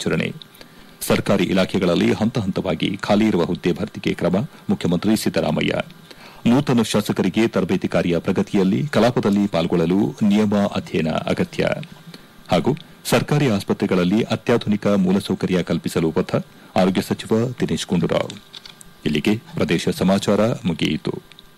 ಕಾರ್ಯಾಚರಣೆ ಸರ್ಕಾರಿ ಇಲಾಖೆಗಳಲ್ಲಿ ಹಂತ ಹಂತವಾಗಿ ಖಾಲಿ ಇರುವ ಹುದ್ದೆ ಭರ್ತಿಗೆ ಕ್ರಮ ಮುಖ್ಯಮಂತ್ರಿ ಸಿದ್ದರಾಮಯ್ಯ ನೂತನ ಶಾಸಕರಿಗೆ ತರಬೇತಿ ಕಾರ್ಯ ಪ್ರಗತಿಯಲ್ಲಿ ಕಲಾಪದಲ್ಲಿ ಪಾಲ್ಗೊಳ್ಳಲು ನಿಯಮ ಅಧ್ಯಯನ ಅಗತ್ಯ ಹಾಗೂ ಸರ್ಕಾರಿ ಆಸ್ಪತ್ರೆಗಳಲ್ಲಿ ಅತ್ಯಾಧುನಿಕ ಮೂಲಸೌಕರ್ಯ ಕಲ್ಪಿಸಲು ಬದ್ಧ ಆರೋಗ್ಯ ಸಚಿವ ದಿನೇಶ್ ಗುಂಡೂರಾವ್ ಇಲ್ಲಿಗೆ ಪ್ರದೇಶ ಸಮಾಚಾರ ಮುಗಿಯಿತು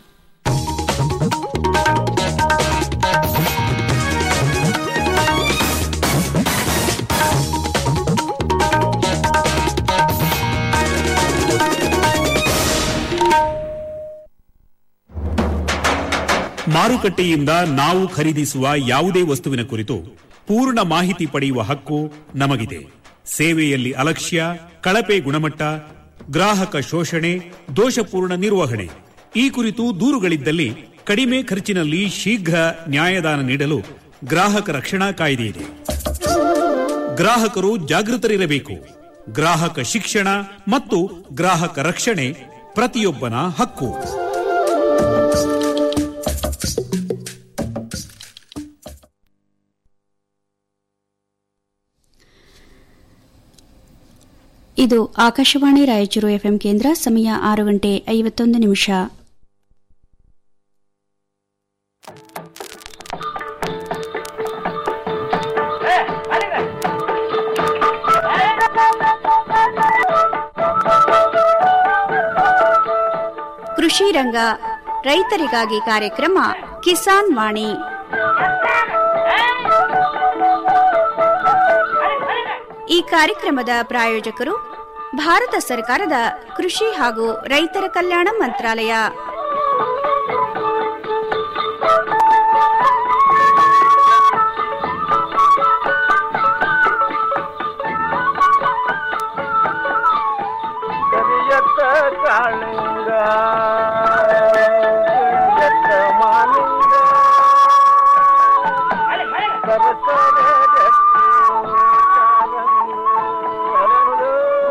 ಮಾರುಕಟ್ಟೆಯಿಂದ ನಾವು ಖರೀದಿಸುವ ಯಾವುದೇ ವಸ್ತುವಿನ ಕುರಿತು ಪೂರ್ಣ ಮಾಹಿತಿ ಪಡೆಯುವ ಹಕ್ಕು ನಮಗಿದೆ ಸೇವೆಯಲ್ಲಿ ಅಲಕ್ಷ್ಯ ಕಳಪೆ ಗುಣಮಟ್ಟ ಗ್ರಾಹಕ ಶೋಷಣೆ ದೋಷಪೂರ್ಣ ನಿರ್ವಹಣೆ ಈ ಕುರಿತು ದೂರುಗಳಿದ್ದಲ್ಲಿ ಕಡಿಮೆ ಖರ್ಚಿನಲ್ಲಿ ಶೀಘ್ರ ನ್ಯಾಯದಾನ ನೀಡಲು ಗ್ರಾಹಕ ರಕ್ಷಣಾ ಕಾಯ್ದೆ ಇದೆ ಗ್ರಾಹಕರು ಜಾಗೃತರಿರಬೇಕು ಗ್ರಾಹಕ ಶಿಕ್ಷಣ ಮತ್ತು ಗ್ರಾಹಕ ರಕ್ಷಣೆ ಪ್ರತಿಯೊಬ್ಬನ ಹಕ್ಕು ಇದು ಆಕಾಶವಾಣಿ ರಾಯಚೂರು ಎಫ್ಎಂ ಕೇಂದ್ರ ಸಮಯ ಆರು ಗಂಟೆ ಐವತ್ತೊಂದು ನಿಮಿಷ ಕೃಷಿ ರಂಗ ರೈತರಿಗಾಗಿ ಕಾರ್ಯಕ್ರಮ ಕಿಸಾನ್ ವಾಣಿ ಈ ಕಾರ್ಯಕ್ರಮದ ಪ್ರಾಯೋಜಕರು ಭಾರತ ಸರ್ಕಾರದ ಕೃಷಿ ಹಾಗೂ ರೈತರ ಕಲ್ಯಾಣ ಮಂತ್ರಾಲಯ ಕರಿಯತ್ತ ಕಾಳಿಂಗ ಕರಿಯತ್ತ ಮಾಲಿಂಗ ಸರಸರ ಗಟ್ಟಿ ಕಾಲಂದು ಅರಳು.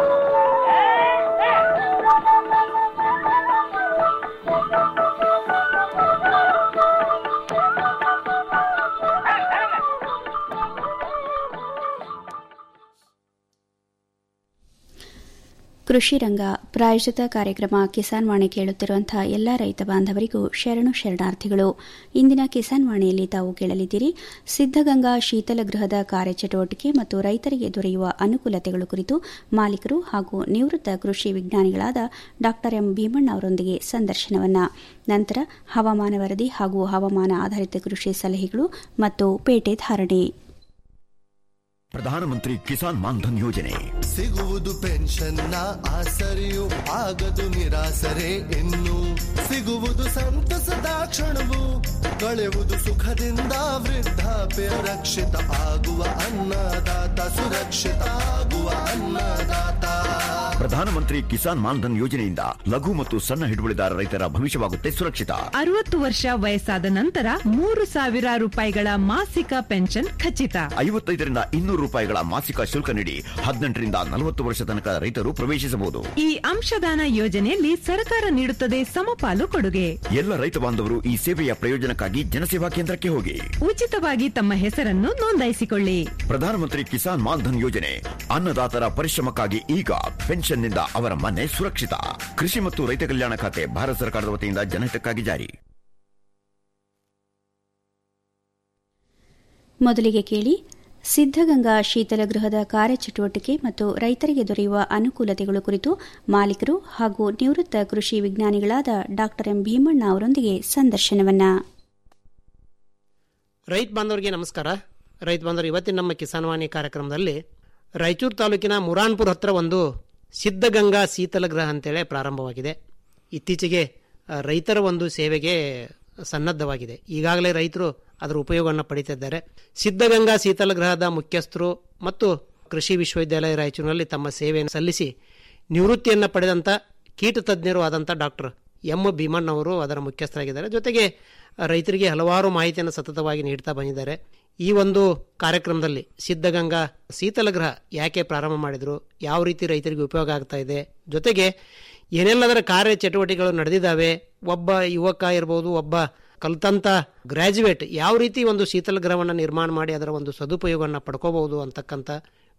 ಕೃಷಿ ರಂಗ ಪ್ರಾಯೋಜಿತ ಕಾರ್ಯಕ್ರಮ ಕಿಸಾನ್ ವಾಣಿ ಕೇಳುತ್ತಿರುವಂತಹ ಎಲ್ಲ ರೈತ ಬಾಂಧವರಿಗೂ ಶರಣು ಶರಣಾರ್ಥಿಗಳು ಇಂದಿನ ಕಿಸಾನ್ ವಾಣಿಯಲ್ಲಿ ತಾವು ಕೇಳಲಿದ್ದೀರಿ ಸಿದ್ದಗಂಗಾ ಶೀತಲ ಗೃಹದ ಕಾರ್ಯಚಟುವಟಿಕೆ ಮತ್ತು ರೈತರಿಗೆ ದೊರೆಯುವ ಅನುಕೂಲತೆಗಳು ಕುರಿತು ಮಾಲೀಕರು ಹಾಗೂ ನಿವೃತ್ತ ಕೃಷಿ ವಿಜ್ಞಾನಿಗಳಾದ ಡಾ ಎಂ ಭೀಮಣ್ಣ ಅವರೊಂದಿಗೆ ಸಂದರ್ಶನವನ್ನ ನಂತರ ಹವಾಮಾನ ವರದಿ ಹಾಗೂ ಹವಾಮಾನ ಆಧಾರಿತ ಕೃಷಿ ಸಲಹೆಗಳು ಮತ್ತು ಪೇಟೆ ಧಾರಣೆ ಪ್ರಧಾನಮಂತ್ರಿ ಕಿಸಾನ್ ಮಾನ್ಧನ್ ಯೋಜನೆ ಸಿಗುವುದು ಪೆನ್ಷನ್ನ ಆಸರೆಯು ಆಗದು ನಿರಾಸರೆ ಇನ್ನು ಸಿಗುವುದು ಸಂತಸದ ಕ್ಷಣವು ಕಳೆಯುವುದು ಸುಖದಿಂದ ವೃದ್ಧಾಪ್ಯ ರಕ್ಷಿತ ಆಗುವ ಅನ್ನದಾತ ಸುರಕ್ಷಿತ ಆಗುವ ಅನ್ನದಾತ ಪ್ರಧಾನಮಂತ್ರಿ ಕಿಸಾನ್ ಮಾನ್ಧನ್ ಯೋಜನೆಯಿಂದ ಲಘು ಮತ್ತು ಸಣ್ಣ ಹಿಡುವಳಿದಾರ ರೈತರ ಭವಿಷ್ಯವಾಗುತ್ತೆ ಸುರಕ್ಷಿತ ಅರವತ್ತು ವರ್ಷ ವಯಸ್ಸಾದ ನಂತರ ಮೂರು ಸಾವಿರ ರೂಪಾಯಿಗಳ ಮಾಸಿಕ ಪೆನ್ಷನ್ ಖಚಿತ ಐವತ್ತೈದರಿಂದ ಇನ್ನೂರು ರೂಪಾಯಿಗಳ ಮಾಸಿಕ ಶುಲ್ಕ ನೀಡಿ ಹದಿನೆಂಟರಿಂದ ನಲವತ್ತು ವರ್ಷ ತನಕ ರೈತರು ಪ್ರವೇಶಿಸಬಹುದು ಈ ಅಂಶದಾನ ಯೋಜನೆಯಲ್ಲಿ ಸರ್ಕಾರ ನೀಡುತ್ತದೆ ಸಮಪಾಲು ಕೊಡುಗೆ ಎಲ್ಲ ರೈತ ಬಾಂಧವರು ಈ ಸೇವೆಯ ಪ್ರಯೋಜನಕ್ಕಾಗಿ ಜನಸೇವಾ ಕೇಂದ್ರಕ್ಕೆ ಹೋಗಿ ಉಚಿತವಾಗಿ ತಮ್ಮ ಹೆಸರನ್ನು ನೋಂದಾಯಿಸಿಕೊಳ್ಳಿ ಪ್ರಧಾನಮಂತ್ರಿ ಕಿಸಾನ್ ಮಾನ್ಧನ್ ಯೋಜನೆ ಅನ್ನದಾತರ ಪರಿಶ್ರಮಕ್ಕಾಗಿ ಈಗ ಪೆನ್ಷನ್ನಿಂದ ಅವರ ಮನೆ ಸುರಕ್ಷಿತ ಕೃಷಿ ಮತ್ತು ರೈತ ಕಲ್ಯಾಣ ಖಾತೆ ಭಾರತ ಸರ್ಕಾರದ ವತಿಯಿಂದ ಜನಹಿತಕ್ಕಾಗಿ ಜಾರಿ ಮೊದಲಿಗೆ ಕೇಳಿ ಸಿದ್ದಗಂಗಾ ಶೀತಲ ಗೃಹದ ಕಾರ್ಯಚಟುವಟಿಕೆ ಮತ್ತು ರೈತರಿಗೆ ದೊರೆಯುವ ಅನುಕೂಲತೆಗಳು ಕುರಿತು ಮಾಲೀಕರು ಹಾಗೂ ನಿವೃತ್ತ ಕೃಷಿ ವಿಜ್ಞಾನಿಗಳಾದ ಡಾ ಎಂ ಭೀಮಣ್ಣ ಅವರೊಂದಿಗೆ ಸಂದರ್ಶನವನ್ನ ರೈತ ಬಾಂಧವರಿಗೆ ನಮಸ್ಕಾರ ರೈತ ಬಾಂಧವರು ಇವತ್ತಿನ ನಮ್ಮ ಕಿಸಾನ್ವಾಣಿ ಕಾರ್ಯಕ್ರಮದಲ್ಲಿ ರಾಯಚೂರು ತಾಲೂಕಿನ ಮುರಾನ್ಪುರ ಹತ್ರ ಒಂದು ಸಿದ್ಧಗಂಗಾ ಶೀತಲ ಗೃಹ ಅಂತೇಳಿ ಪ್ರಾರಂಭವಾಗಿದೆ ಇತ್ತೀಚೆಗೆ ಆ, ರೈತರ ಒಂದು ಸೇವೆಗೆ ಸನ್ನದ್ಧವಾಗಿದೆ ಈಗಾಗಲೇ ರೈತರು ಅದರ ಉಪಯೋಗವನ್ನು ಪಡಿತಿದ್ದಾರೆ ಸಿದ್ಧಗಂಗಾ ಶೀತಲ ಗೃಹದ ಮುಖ್ಯಸ್ಥರು ಮತ್ತು ಕೃಷಿ ವಿಶ್ವವಿದ್ಯಾಲಯ ರಾಯಚೂರಿನಲ್ಲಿ ತಮ್ಮ ಸೇವೆಯನ್ನು ಸಲ್ಲಿಸಿ ನಿವೃತ್ತಿಯನ್ನು ಪಡೆದಂಥ ಕೀಟ ತಜ್ಞರು ಆದಂಥ ಡಾಕ್ಟರ್ ಎಂ ಭೀಮಣ್ಣವರು ಅದರ ಮುಖ್ಯಸ್ಥರಾಗಿದ್ದಾರೆ ಜೊತೆಗೆ ರೈತರಿಗೆ ಹಲವಾರು ಮಾಹಿತಿಯನ್ನು ಸತತವಾಗಿ ನೀಡ್ತಾ ಬಂದಿದ್ದಾರೆ ಈ ಒಂದು ಕಾರ್ಯಕ್ರಮದಲ್ಲಿ ಸಿದ್ಧಗಂಗಾ ಶೀತಲ ಗೃಹ ಯಾಕೆ ಪ್ರಾರಂಭ ಮಾಡಿದ್ರು ಯಾವ ರೀತಿ ರೈತರಿಗೆ ಉಪಯೋಗ ಆಗ್ತಾ ಇದೆ ಜೊತೆಗೆ ಏನೆಲ್ಲದರ ಕಾರ್ಯ ಚಟುವಟಿಕೆಗಳು ನಡೆದಿದ್ದಾವೆ ಒಬ್ಬ ಯುವಕ ಇರ್ಬೋದು ಒಬ್ಬ ಕಲ್ತಂತ ಗ್ರ್ಯಾಜುಯೇಟ್ ಯಾವ ರೀತಿ ಒಂದು ಶೀತಲ ಗೃಹವನ್ನು ನಿರ್ಮಾಣ ಮಾಡಿ ಅದರ ಒಂದು ಸದುಪಯೋಗವನ್ನು ಪಡ್ಕೋಬಹುದು ಅಂತಕ್ಕಂಥ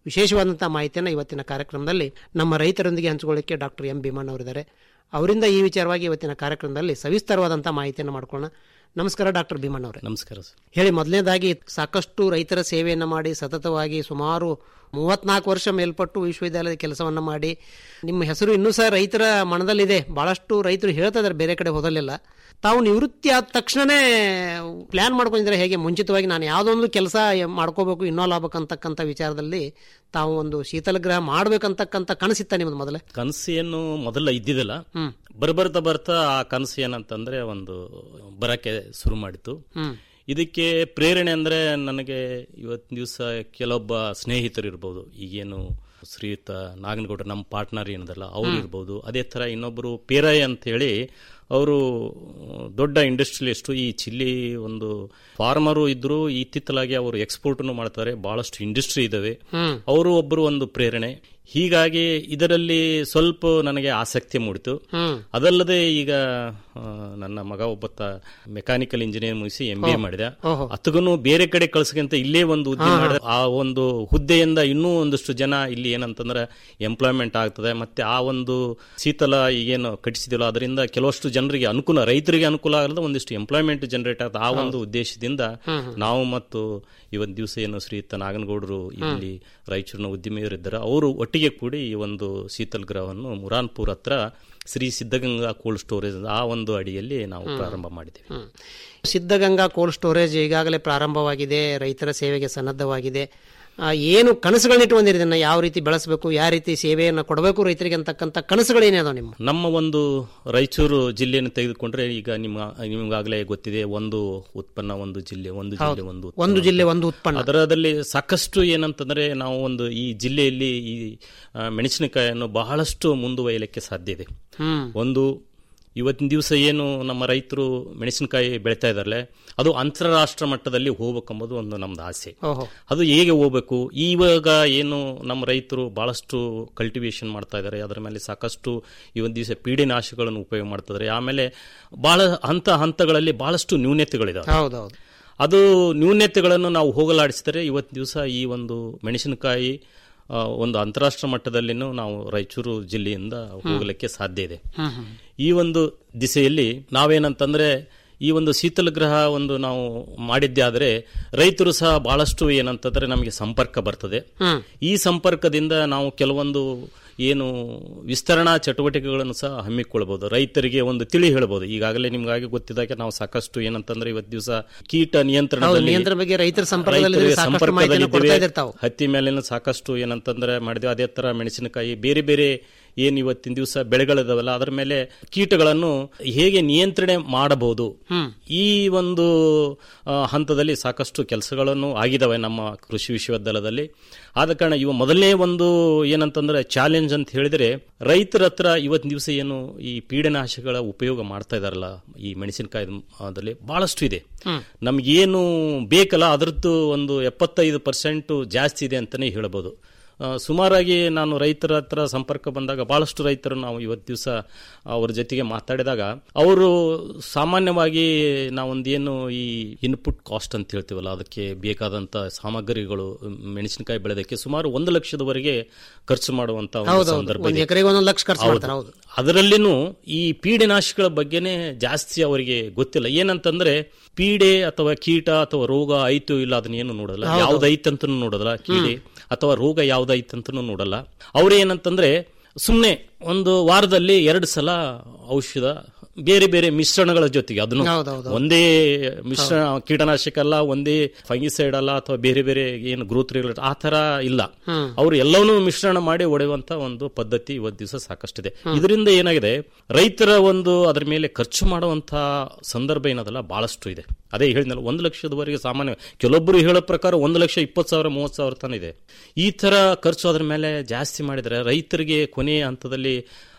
ವಿಶೇಷವಾದಂಥ ಮಾಹಿತಿಯನ್ನು ಇವತ್ತಿನ ಕಾರ್ಯಕ್ರಮದಲ್ಲಿ ನಮ್ಮ ರೈತರೊಂದಿಗೆ ಹಂಚಿಕೊಳ್ಳಿಕ್ಕೆ ಡಾಕ್ಟರ್ ಎಂ ಭೀಮಣ್ಣ ಅವರಿದ್ದಾರೆ ಅವರಿಂದ ಈ ವಿಚಾರವಾಗಿ ಇವತ್ತಿನ ಕಾರ್ಯಕ್ರಮದಲ್ಲಿ ಸವಿಸ್ತರವಾದಂಥ ಮಾಹಿತಿಯನ್ನು ಮಾಡ್ಕೊಳ್ಳೋಣ ನಮಸ್ಕಾರ ಡಾಕ್ಟರ್ ಭೀಮಣ್ಣ ಅವರೇ ನಮಸ್ಕಾರ ಸರ್ ಹೇಳಿ ಮೊದಲನೇದಾಗಿ ಸಾಕಷ್ಟು ರೈತರ ಸೇವೆಯನ್ನು ಮಾಡಿ ಸತತವಾಗಿ ಸುಮಾರು ಮೂವತ್ನಾಲ್ಕು ವರ್ಷ ಮೇಲ್ಪಟ್ಟು ವಿಶ್ವವಿದ್ಯಾಲಯದ ಕೆಲಸವನ್ನು ಮಾಡಿ ನಿಮ್ಮ ಹೆಸರು ಇನ್ನೂ ಸಹ ರೈತರ ಮನದಲ್ಲಿದೆ ಬಹಳಷ್ಟು ರೈತರು ಹೇಳ್ತಾ ಇದ್ದಾರೆ ಬೇರೆ ಕಡೆ ಹೋದಲ್ಲೆಲ್ಲ ತಾವು ನಿವೃತ್ತಿ ಆದ ತಕ್ಷಣನೇ ಪ್ಲಾನ್ ಮಾಡ್ಕೊಂಡಿದ್ರೆ ಹೇಗೆ ಮುಂಚಿತವಾಗಿ ನಾನು ಯಾವುದೊಂದು ಕೆಲಸ ಮಾಡ್ಕೋಬೇಕು ಇನ್ವಾಲ್ವ್ ಆಗ್ಬೇಕಂತಕ್ಕಂಥ ವಿಚಾರದಲ್ಲಿ ತಾವು ಒಂದು ಶೀತಲಗ್ರಹ ಮಾಡ್ಬೇಕಂತಕ್ಕಂಥ ಕನಸಿತ್ತ ನಿಮ್ದು ಮೊದಲೇ ಕನಸು ಏನು ಮೊದಲ ಇದ್ದಿದ್ದಿಲ್ಲ ಬರ್ಬರ್ತಾ ಬರ್ತಾ ಆ ಕನಸು ಏನಂತಂದ್ರೆ ಒಂದು ಬರಕ್ಕೆ ಶುರು ಮಾಡಿತು ಇದಕ್ಕೆ ಪ್ರೇರಣೆ ಅಂದ್ರೆ ನನಗೆ ಇವತ್ತಿನ ದಿವಸ ಕೆಲವೊಬ್ಬ ಸ್ನೇಹಿತರು ಇರ್ಬೋದು ಈಗೇನು ಶ್ರೀಯುತ ನಾಗನಗೌಡ ನಮ್ಮ ಪಾರ್ಟ್ನರ್ ಏನದಲ್ಲ ಅವ್ರು ಇರ್ಬೋದು ಅದೇ ತರ ಇನ್ನೊಬ್ಬರು ಪೇರಾಯ್ ಅಂತ ಹೇಳಿ ಅವರು ದೊಡ್ಡ ಇಂಡಸ್ಟ್ರಿಯಲಿಸ್ಟು ಈ ಚಿಲ್ಲಿ ಒಂದು ಫಾರ್ಮರು ಇದ್ರು ಇತ್ತಿತ್ತಲಾಗಿ ಅವರು ಎಕ್ಸ್ಪೋರ್ಟ್ನು ಮಾಡ್ತಾರೆ ಬಹಳಷ್ಟು ಇಂಡಸ್ಟ್ರಿ ಇದಾವೆ ಅವರು ಒಬ್ಬರು ಒಂದು ಪ್ರೇರಣೆ ಹೀಗಾಗಿ ಇದರಲ್ಲಿ ಸ್ವಲ್ಪ ನನಗೆ ಆಸಕ್ತಿ ಮೂಡಿತು ಅದಲ್ಲದೆ ಈಗ ಆ, ನನ್ನ ಮಗ ಒಬ್ಬತ್ತ ಮೆಕ್ಯಾನಿಕಲ್ ಇಂಜಿನಿಯರ್ ಮುಗಿಸಿ ಎಂ ಬಿ ಎ ಮಾಡಿದ ಅತಗನು ಬೇರೆ ಕಡೆ ಕಳ್ಸಕ್ಕಿಂತ ಇಲ್ಲೇ ಒಂದು ಹುದ್ದೆ ಮಾಡಿದ ಆ ಒಂದು ಹುದ್ದೆಯಿಂದ ಇನ್ನೂ ಒಂದಷ್ಟು ಜನ ಇಲ್ಲಿ ಏನಂತಂದ್ರೆ ಎಂಪ್ಲಾಯ್ಮೆಂಟ್ ಆಗ್ತದೆ ಮತ್ತೆ ಆ ಒಂದು ಶೀತಲ ಈಗೇನು ಕಟ್ಟಿಸಿದಿಲ್ಲ ಅದರಿಂದ ಕೆಲವಷ್ಟು ಜನರಿಗೆ ಅನುಕೂಲ ರೈತರಿಗೆ ಅನುಕೂಲ ಆಗದ ಒಂದಿಷ್ಟು ಎಂಪ್ಲಾಯ್ಮೆಂಟ್ ಜನರೇಟ್ ಆಗ್ತದೆ ಆ ಒಂದು ಉದ್ದೇಶದಿಂದ ನಾವು ಮತ್ತು ಇವತ್ತು ದಿವಸ ಏನು ಶ್ರೀಯುತ ನಾಗನಗೌಡರು ಇಲ್ಲಿ ರಾಯಚೂರಿನ ಉದ್ಯಮಿಯರಿದ್ದಾರೆ ಅವರು ಒಟ್ಟಿಗೆ ಕೂಡಿ ಈ ಒಂದು ಶೀತಲ್ ಗೃಹವನ್ನು ಮುರಾನ್ಪುರ್ ಹತ್ರ ಶ್ರೀ ಸಿದ್ಧಗಂಗಾ ಕೋಲ್ಡ್ ಸ್ಟೋರೇಜ್ ಆ ಒಂದು ಅಡಿಯಲ್ಲಿ ನಾವು ಪ್ರಾರಂಭ ಮಾಡಿದ್ದೇವೆ ಸಿದ್ಧಗಂಗಾ ಕೋಲ್ಡ್ ಸ್ಟೋರೇಜ್ ಈಗಾಗಲೇ ಪ್ರಾರಂಭವಾಗಿದೆ ರೈತರ ಸೇವೆಗೆ ಸನ್ನದ್ಧವಾಗಿದೆ ಆ, ಏನು ಕನಸುಗಳನ್ನಿಟ್ಟುಕೊಂಡಿರಿ ಇದನ್ನ ಯಾವ ರೀತಿ ಬೆಳೆಸಬೇಕು ಯಾವ ರೀತಿ ಸೇವೆಯನ್ನು ಕೊಡಬೇಕು ರೈತರಿಗೆ ಅಂತಕ್ಕಂಥ ಕನಸುಗಳೇನೇ ನಿಮ್ಮ ನಮ್ಮ ಒಂದು ರಾಯಚೂರು ಜಿಲ್ಲೆಯನ್ನು ತೆಗೆದುಕೊಂಡ್ರೆ ಈಗ ನಿಮ್ಮ ನಿಮಗಾಗಲೇ ಗೊತ್ತಿದೆ ಒಂದು ಉತ್ಪನ್ನ ಒಂದು ಜಿಲ್ಲೆ ಒಂದು ಜಿಲ್ಲೆ ಒಂದು ಉತ್ಪನ್ನ. ಒಂದು ಜಿಲ್ಲೆ ಒಂದು ಉತ್ಪನ್ನ ಅದರದಲ್ಲಿ ಸಾಕಷ್ಟು ಏನಂತಂದ್ರೆ ನಾವು ಒಂದು ಈ ಜಿಲ್ಲೆಯಲ್ಲಿ ಈ ಆ, ಮೆಣಸಿನಕಾಯಿಯನ್ನು ಬಹಳಷ್ಟು ಮುಂದುವರಿಯಲಿಕ್ಕೆ ಸಾಧ್ಯ ಇದೆ ಒಂದು ಇವತ್ತಿನ ದಿವಸ ಏನು ನಮ್ಮ ರೈತರು ಮೆಣಸಿನಕಾಯಿ ಬೆಳೀತಾ ಇದ್ದಾರಲ್ಲ ಅದು ಅಂತಾರಾಷ್ಟ್ರ ಮಟ್ಟದಲ್ಲಿ ಹೋಗ್ಬೇಕೆಂಬುದು ಒಂದು ನಮ್ದು ಆಸೆ ಓಹೋ ಅದು ಹೇಗೆ ಹೋಗ್ಬೇಕು ಇವಾಗ ಏನು ನಮ್ಮ ರೈತರು ಬಹಳಷ್ಟು ಕಲ್ಟಿವೇಶನ್ ಮಾಡ್ತಾ ಇದ್ದಾರೆ ಅದರ ಮೇಲೆ ಸಾಕಷ್ಟು ಇವತ್ತು ದಿವಸ ಪೀಡಿನಾಶಗಳನ್ನು ಉಪಯೋಗ ಮಾಡ್ತಿದ್ದಾರೆ ಆಮೇಲೆ ಬಹಳ ಹಂತ ಹಂತಗಳಲ್ಲಿ ಬಹಳಷ್ಟು ನ್ಯೂನ್ಯತೆಗಳಿದಾವೆ ಹೌದೌದು ಅದು ನ್ಯೂನ್ಯತೆಗಳನ್ನು ನಾವು ಹೋಗಲಾಡಿಸಿದರೆ ಇವತ್ತು ದಿವಸ ಈ ಒಂದು ಮೆಣಸಿನಕಾಯಿ ಆ, ಒಂದು ಅಂತಾರಾಷ್ಟ್ರ ಮಟ್ಟದಲ್ಲಿನೂ ನಾವು ರಾಯಚೂರು ಜಿಲ್ಲೆಯಿಂದ ಹೋಗಲಿಕ್ಕೆ ಸಾಧ್ಯ ಇದೆ ಈ ಒಂದು ದಿಸೆಯಲ್ಲಿ ನಾವೇನಂತಂದ್ರೆ ಈ ಒಂದು ಶೀತಲಗ್ರಹ ಒಂದು ನಾವು ಮಾಡಿದ್ದೆ ಆದರೆ ರೈತರು ಸಹ ಬಹಳಷ್ಟು ಏನಂತಂದ್ರೆ ನಮಗೆ ಸಂಪರ್ಕ ಬರ್ತದೆ ಈ ಸಂಪರ್ಕದಿಂದ ನಾವು ಕೆಲವೊಂದು ಏನು ವಿಸ್ತರಣಾ ಚಟುವಟಿಕೆಗಳನ್ನು ಸಹ ಹಮ್ಮಿಕೊಳ್ಬಹುದು ರೈತರಿಗೆ ಒಂದು ತಿಳಿ ಹೇಳ್ಬೋದು ಈಗಾಗಲೇ ನಿಮ್ಗಾಗಿ ಗೊತ್ತಿದ್ದಾಗೆ ನಾವು ಸಾಕಷ್ಟು ಏನಂತಂದ್ರೆ ಇವತ್ತು ದಿವಸ ಕೀಟ ಹೌದು ನಿಯಂತ್ರಣದಲ್ಲಿ ನಿಯಂತ್ರಣ ಬಗ್ಗೆ ರೈತರ ಸಂಪರ್ಕದಲ್ಲಿ ರೈತರಿಗೆ ಸಾಕಷ್ಟು ಮಾಹಿತಿಯನ್ನು ಕೊಡ್ತಾ ಸಂಪರ್ಕದಲ್ಲಿದ್ದೇವೆ. ಇದ್ದೀರಿ ತಾವು ಹತ್ತಿ ಮೇಲಿನ ಸಾಕಷ್ಟು ಏನಂತಂದ್ರೆ ಮಾಡಿದ್ವಿ ಅದೇ ತರ ಮೆಣಸಿನಕಾಯಿ ಬೇರೆ ಬೇರೆ ಏನ್ ಇವತ್ತಿನ ದಿವಸ ಬೆಳೆಗಳಿದಾವಲ್ಲ ಅದರ ಮೇಲೆ ಕೀಟಗಳನ್ನು ಹೇಗೆ ನಿಯಂತ್ರಣೆ ಮಾಡಬಹುದು ಈ ಒಂದು ಆ, ಹಂತದಲ್ಲಿ ಸಾಕಷ್ಟು ಕೆಲಸಗಳನ್ನು ಆಗಿದಾವೆ ನಮ್ಮ ಕೃಷಿ ವಿಶ್ವವಿದ್ಯಾಲಯದಲ್ಲಿ ಆದ ಕಾರಣ ಇವ ಮೊದಲನೇ ಒಂದು ಏನಂತಂದ್ರೆ ಚಾಲೆಂಜ್ ಅಂತ ಹೇಳಿದ್ರೆ ರೈತರ ಹತ್ರ ಇವತ್ತಿನ ದಿವಸ ಏನು ಈ ಪೀಡನಾಶಗಳ ಉಪಯೋಗ ಮಾಡ್ತಾ ಇದಾರಲ್ಲ ಈ ಮೆಣಸಿನಕಾಯಿ ಬಹಳಷ್ಟು ಇದೆ ನಮ್ಗೇನು ಬೇಕಲ್ಲ ಅದರದ್ದು ಒಂದು ಎಪ್ಪತ್ತೈದು ಪರ್ಸೆಂಟ್ ಜಾಸ್ತಿ ಇದೆ ಅಂತಾನೆ ಹೇಳ್ಬೋದು ಆ, ಸುಮಾರಾಗಿ ನಾನು ರೈತರ ಹತ್ರ ಸಂಪರ್ಕ ಬಂದಾಗ ಬಹಳಷ್ಟು ರೈತರು ನಾವು ಇವತ್ತು ದಿವಸ ಅವ್ರ ಜೊತೆಗೆ ಮಾತಾಡಿದಾಗ ಅವರು ಸಾಮಾನ್ಯವಾಗಿ ನಾವೊಂದೇನು ಈ ಇನ್ಪುಟ್ ಕಾಸ್ಟ್ ಅಂತ ಹೇಳ್ತೀವಲ್ಲ ಅದಕ್ಕೆ ಬೇಕಾದಂತ ಸಾಮಗ್ರಿಗಳು ಮೆಣಸಿನಕಾಯಿ ಬೆಳೆದಕ್ಕೆ ಸುಮಾರು ಒಂದು ಲಕ್ಷದವರೆಗೆ ಖರ್ಚು ಮಾಡುವಂತ ಒಂದು ಹೌದೌದು ಸಂದರ್ಭ ಒಂದು ಇದೆ. ಎಕರೆಗೆ ಒಂದೊಂದು ಲಕ್ಷ ಖರ್ಚು ಹೌದು. ಮಾಡ್ತಾರೆ ಹೌದು ಅದರಲ್ಲಿನೂ ಈ ಪೀಡೆನಾಶಕಗಳ ಬಗ್ಗೆನೇ ಜಾಸ್ತಿ ಅವರಿಗೆ ಗೊತ್ತಿಲ್ಲ ಏನಂತಂದ್ರೆ ಪೀಡೆ ಅಥವಾ ಕೀಟ ಅಥವಾ ರೋಗ ಐತು ಇಲ್ಲ ಅದನ್ನ ಏನು ನೋಡಲ್ಲ ಯಾವ್ದು ಐತಂತ ನೋಡಲ್ಲ ಕೀಡೆ ಅಥವಾ ರೋಗ ಯಾವ್ದೈತಂತನೂ ನೋಡಲ್ಲ ಅವ್ರು ಏನಂತಂದ್ರೆ ಸುಮ್ನೆ ಒಂದು ವಾರದಲ್ಲಿ ಎರಡು ಸಲ ಔಷಧ ಬೇರೆ ಬೇರೆ ಮಿಶ್ರಣಗಳ ಜೊತೆಗೆ ಅದನ್ನು ಹೌದೌದು. ಒಂದೇ ಮಿಶ್ರಣ ಕೀಟನಾಶಕ ಅಲ್ಲ ಒಂದೇ ಫಂಗಿಸೈಡ್ ಅಲ್ಲ ಅಥವಾ ಬೇರೆ ಬೇರೆ ಏನು ಗ್ರೋತ್ ರೆಗ್ಯುಲೇಟರ್ ಆ ತರ ಇಲ್ಲ ಅವರು ಎಲ್ಲವನ್ನೂ ಮಿಶ್ರಣ ಮಾಡಿ ಹೊಡೆಯುವಂತ ಒಂದು ಪದ್ಧತಿ ಇವತ್ತು ದಿವಸ ಸಾಕಷ್ಟಿದೆ ಇದರಿಂದ ಏನಾಗಿದೆ ರೈತರ ಒಂದು ಅದರ ಮೇಲೆ ಖರ್ಚು ಮಾಡುವಂತ ಸಂದರ್ಭ ಏನದಲ್ಲ ಬಹಳಷ್ಟು ಇದೆ ಅದೇ ಹೇಳಿದ್ನಲ್ಲ ಒಂದು ಲಕ್ಷದವರೆಗೆ ಸಾಮಾನ್ಯ ಕೆಲವೊಬ್ಬರು ಹೇಳೋ ಪ್ರಕಾರ ಒಂದು ಲಕ್ಷ ಇಪ್ಪತ್ತು ಸಾವಿರ ಮೂವತ್ತು ಸಾವಿರ ತನ ಇದೆ ಈ ತರ ಖರ್ಚು ಅದ್ರ ಮೇಲೆ ಜಾಸ್ತಿ ಮಾಡಿದ್ರೆ ರೈತರಿಗೆ ಕೊನೆಯ ಹಂತದಲ್ಲಿ